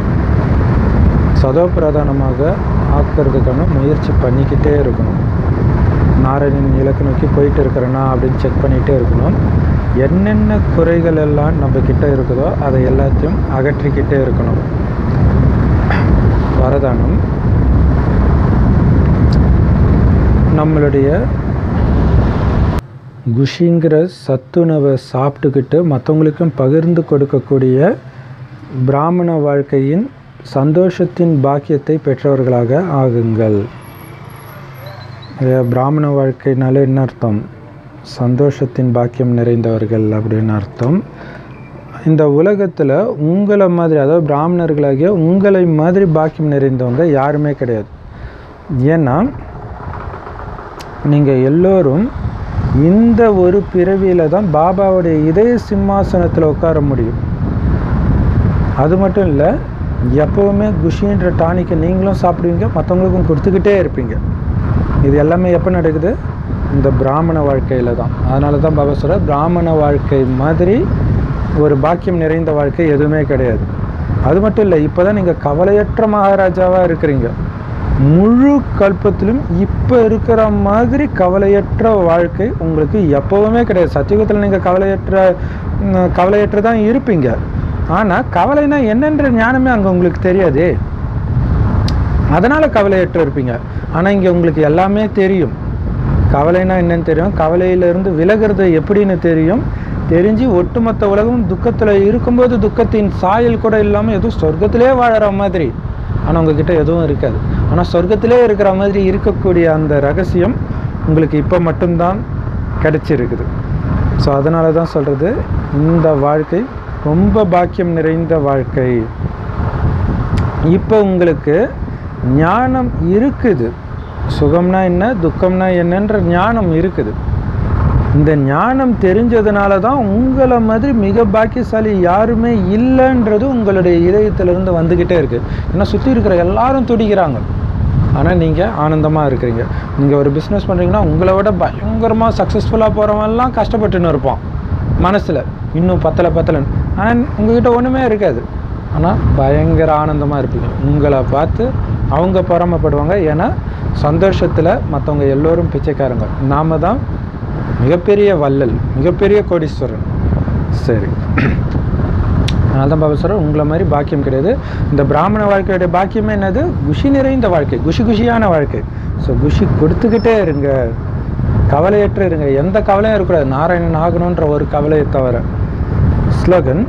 சதோபிரதானமாக ஆக்கிறதுக்கான முயற்சி பண்ணிக்கிட்டே இருக்கணும் நாராயணன் இலக்கு நோக்கி போயிட்டு இருக்கிறேனா அப்படின்னு செக் பண்ணிகிட்டே இருக்கணும் என்னென்ன குறைகள் எல்லாம் நம்ம கிட்ட இருக்குதோ அதை எல்லாத்தையும் அகற்றிக்கிட்டே இருக்கணும் வரதானம் நம்மளுடைய குஷிங்கிற சத்துணவை சாப்பிட்டுக்கிட்டு மற்றவங்களுக்கும் பகிர்ந்து கொடுக்கக்கூடிய பிராமண வாழ்க்கையின் சந்தோஷத்தின் பாக்கியத்தை பெற்றவர்களாக ஆகுங்கள் பிராமண வாழ்க்கைனாலே என்ன அர்த்தம் சந்தோஷத்தின் பாக்கியம் நிறைந்தவர்கள் அப்படின்னு அர்த்தம் இந்த உலகத்தில் உங்களை மாதிரி அதாவது பிராமணர்களாகிய உங்களை மாதிரி பாக்கியம் நிறைந்தவங்க யாருமே கிடையாது ஏன்னா நீங்கள் எல்லோரும் இந்த ஒரு பிறவியில் தான் பாபாவுடைய இதய சிம்மாசனத்தில் உட்கார முடியும் அது மட்டும் இல்லை எப்போவுமே குஷின்ற டானிக்கை நீங்களும் சாப்பிடுவீங்க மற்றவங்களுக்கும் கொடுத்துக்கிட்டே இருப்பீங்க இது எல்லாமே எப்போ நடக்குது இந்த பிராமண வாழ்க்கையில் தான் அதனால தான் பாபா சொல்கிற பிராமண வாழ்க்கை மாதிரி ஒரு பாக்கியம் நிறைந்த வாழ்க்கை எதுவுமே கிடையாது அது மட்டும் இல்லை இப்போ தான் நீங்கள் கவலையற்ற மகாராஜாவாக இருக்கிறீங்க முழு கல்பத்திலும் இப்போ இருக்கிற மாதிரி கவலையற்ற வாழ்க்கை உங்களுக்கு எப்போவுமே கிடையாது சத்தியுகத்தில் நீங்கள் கவலையற்ற ம், கவலையற்ற தான் இருப்பீங்க ஆனால் கவலைனா என்னன்ற ஞானமே அங்கே உங்களுக்கு தெரியாதே அதனால் கவலையற்று இருப்பீங்க ஆனால் இங்கே உங்களுக்கு எல்லாமே தெரியும் கவலைனா என்னன்னு தெரியும் கவலையிலிருந்து விலகிறது எப்படின்னு தெரியும் தெரிஞ்சு ஒட்டுமொத்த உலகம் துக்கத்தில் இருக்கும்போது துக்கத்தின் சாயல் கூட இல்லாமல் எதுவும் சொர்க்கத்திலே வாழற மாதிரி ஆனால் உங்ககிட்ட எதுவும் இருக்காது ஆனால் சொர்க்கத்திலே இருக்கிற மாதிரி இருக்கக்கூடிய அந்த ரகசியம் உங்களுக்கு இப்போ மட்டும்தான் கிடைச்சிருக்குது ஸோ அதனால தான் சொல்கிறது இந்த வாழ்க்கை ரொம்ப பாக்கியம் நிறைந்த வாழ்க்கை இப்போ உங்களுக்கு ஞானம் இருக்குது சுகம்னா என்ன துக்கம்னா என்னன்ற ஞானம் இருக்குது இந்த ஞானம் தெரிஞ்சதுனால தான் உங்களை மாதிரி மிக பாக்கியசாலி யாருமே இல்லைன்றது உங்களுடைய இதயத்திலிருந்து வந்துக்கிட்டே இருக்குது ஏன்னா சுற்றி இருக்கிற எல்லாரும் துடிக்கிறாங்க ஆனால் நீங்கள் ஆனந்தமாக இருக்கிறீங்க நீங்கள் ஒரு பிஸ்னஸ் பண்ணுறீங்கன்னா உங்களை விட பயங்கரமாக சக்ஸஸ்ஃபுல்லாக போகிறவன்லாம் கஷ்டப்பட்டுன்னு இருப்பான் மனசில் இன்னும் பத்தலை பத்தலைன்னு ஆனால் உங்ககிட்ட ஒன்றுமே இருக்காது ஆனால் பயங்கர ஆனந்தமாக இருப்பீங்க உங்களை பார்த்து அவங்க பொறாமைப்படுவாங்க ஏன்னா சந்தோஷத்தில் மற்றவங்க எல்லோரும் பிச்சைக்காரங்க நாம தான் மிகப்பெரிய வள்ளல் மிகப்பெரிய கோடீஸ்வரன் சரி அதனால தான் பாபா சொல்கிறேன் உங்களை மாதிரி பாக்கியம் கிடையாது இந்த பிராமண வாழ்க்கையுடைய பாக்கியமே என்னது குஷி நிறைந்த வாழ்க்கை குஷி குஷியான வாழ்க்கை ஸோ குஷி கொடுத்துக்கிட்டே இருங்க கவலையற்று இருங்க எந்த கவலையும் இருக்கக்கூடாது நாராயணன் ஆகணுன்ற ஒரு கவலையை தவிர ஸ்லோகன்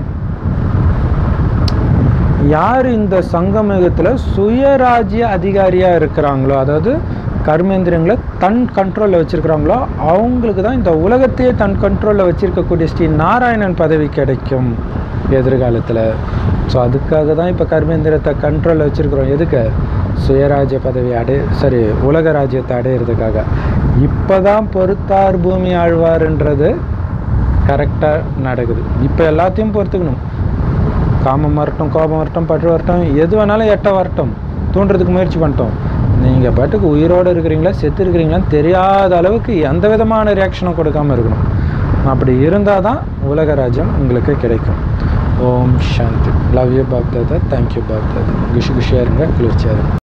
யார் இந்த சங்கமயுகத்தில் சுயராஜ்ய அதிகாரியாக இருக்கிறாங்களோ அதாவது கர்மேந்திரியங்களை தன் கண்ட்ரோலில் வச்சுருக்கிறாங்களோ அவங்களுக்கு தான் இந்த உலகத்தையே தன் கண்ட்ரோலில் வச்சுருக்கக்கூடிய ஸ்ரீ நாராயணன் பதவி கிடைக்கும் எதிர்காலத்தில் ஸோ அதுக்காக தான் இப்போ கர்மேந்திரத்தை கண்ட்ரோலில் வச்சுருக்குறோம் எதுக்கு சுயராஜ்ய பதவி அடைய சரி உலக ராஜ்யத்தை அடையிறதுக்காக இப்போ தான் பொறுத்தார் பூமி ஆழ்வார்ன்றது கரெக்டாக நடக்குது இப்போ எல்லாத்தையும் பொறுத்துக்கணும் காமம் வரட்டும் கோபம் வரட்டும் பற்று வரட்டும் எது வேணாலும் எட்ட வரட்டும் தூண்டுறதுக்கு முயற்சி பண்ணிட்டோம் நீங்கள் பாட்டுக்கு உயிரோடு இருக்கிறீங்களா செத்து இருக்கிறீங்களான்னு தெரியாத அளவுக்கு எந்த விதமான ரியாக்ஷனும் கொடுக்காம இருக்கணும் அப்படி இருந்தால் தான் உலக ராஜ்யம் உங்களுக்கு கிடைக்கும் Om Shanti love you Bap Dada thank you Bap Dada குஷி குஷியாக இருங்க குளிர்ச்சியாக இருங்க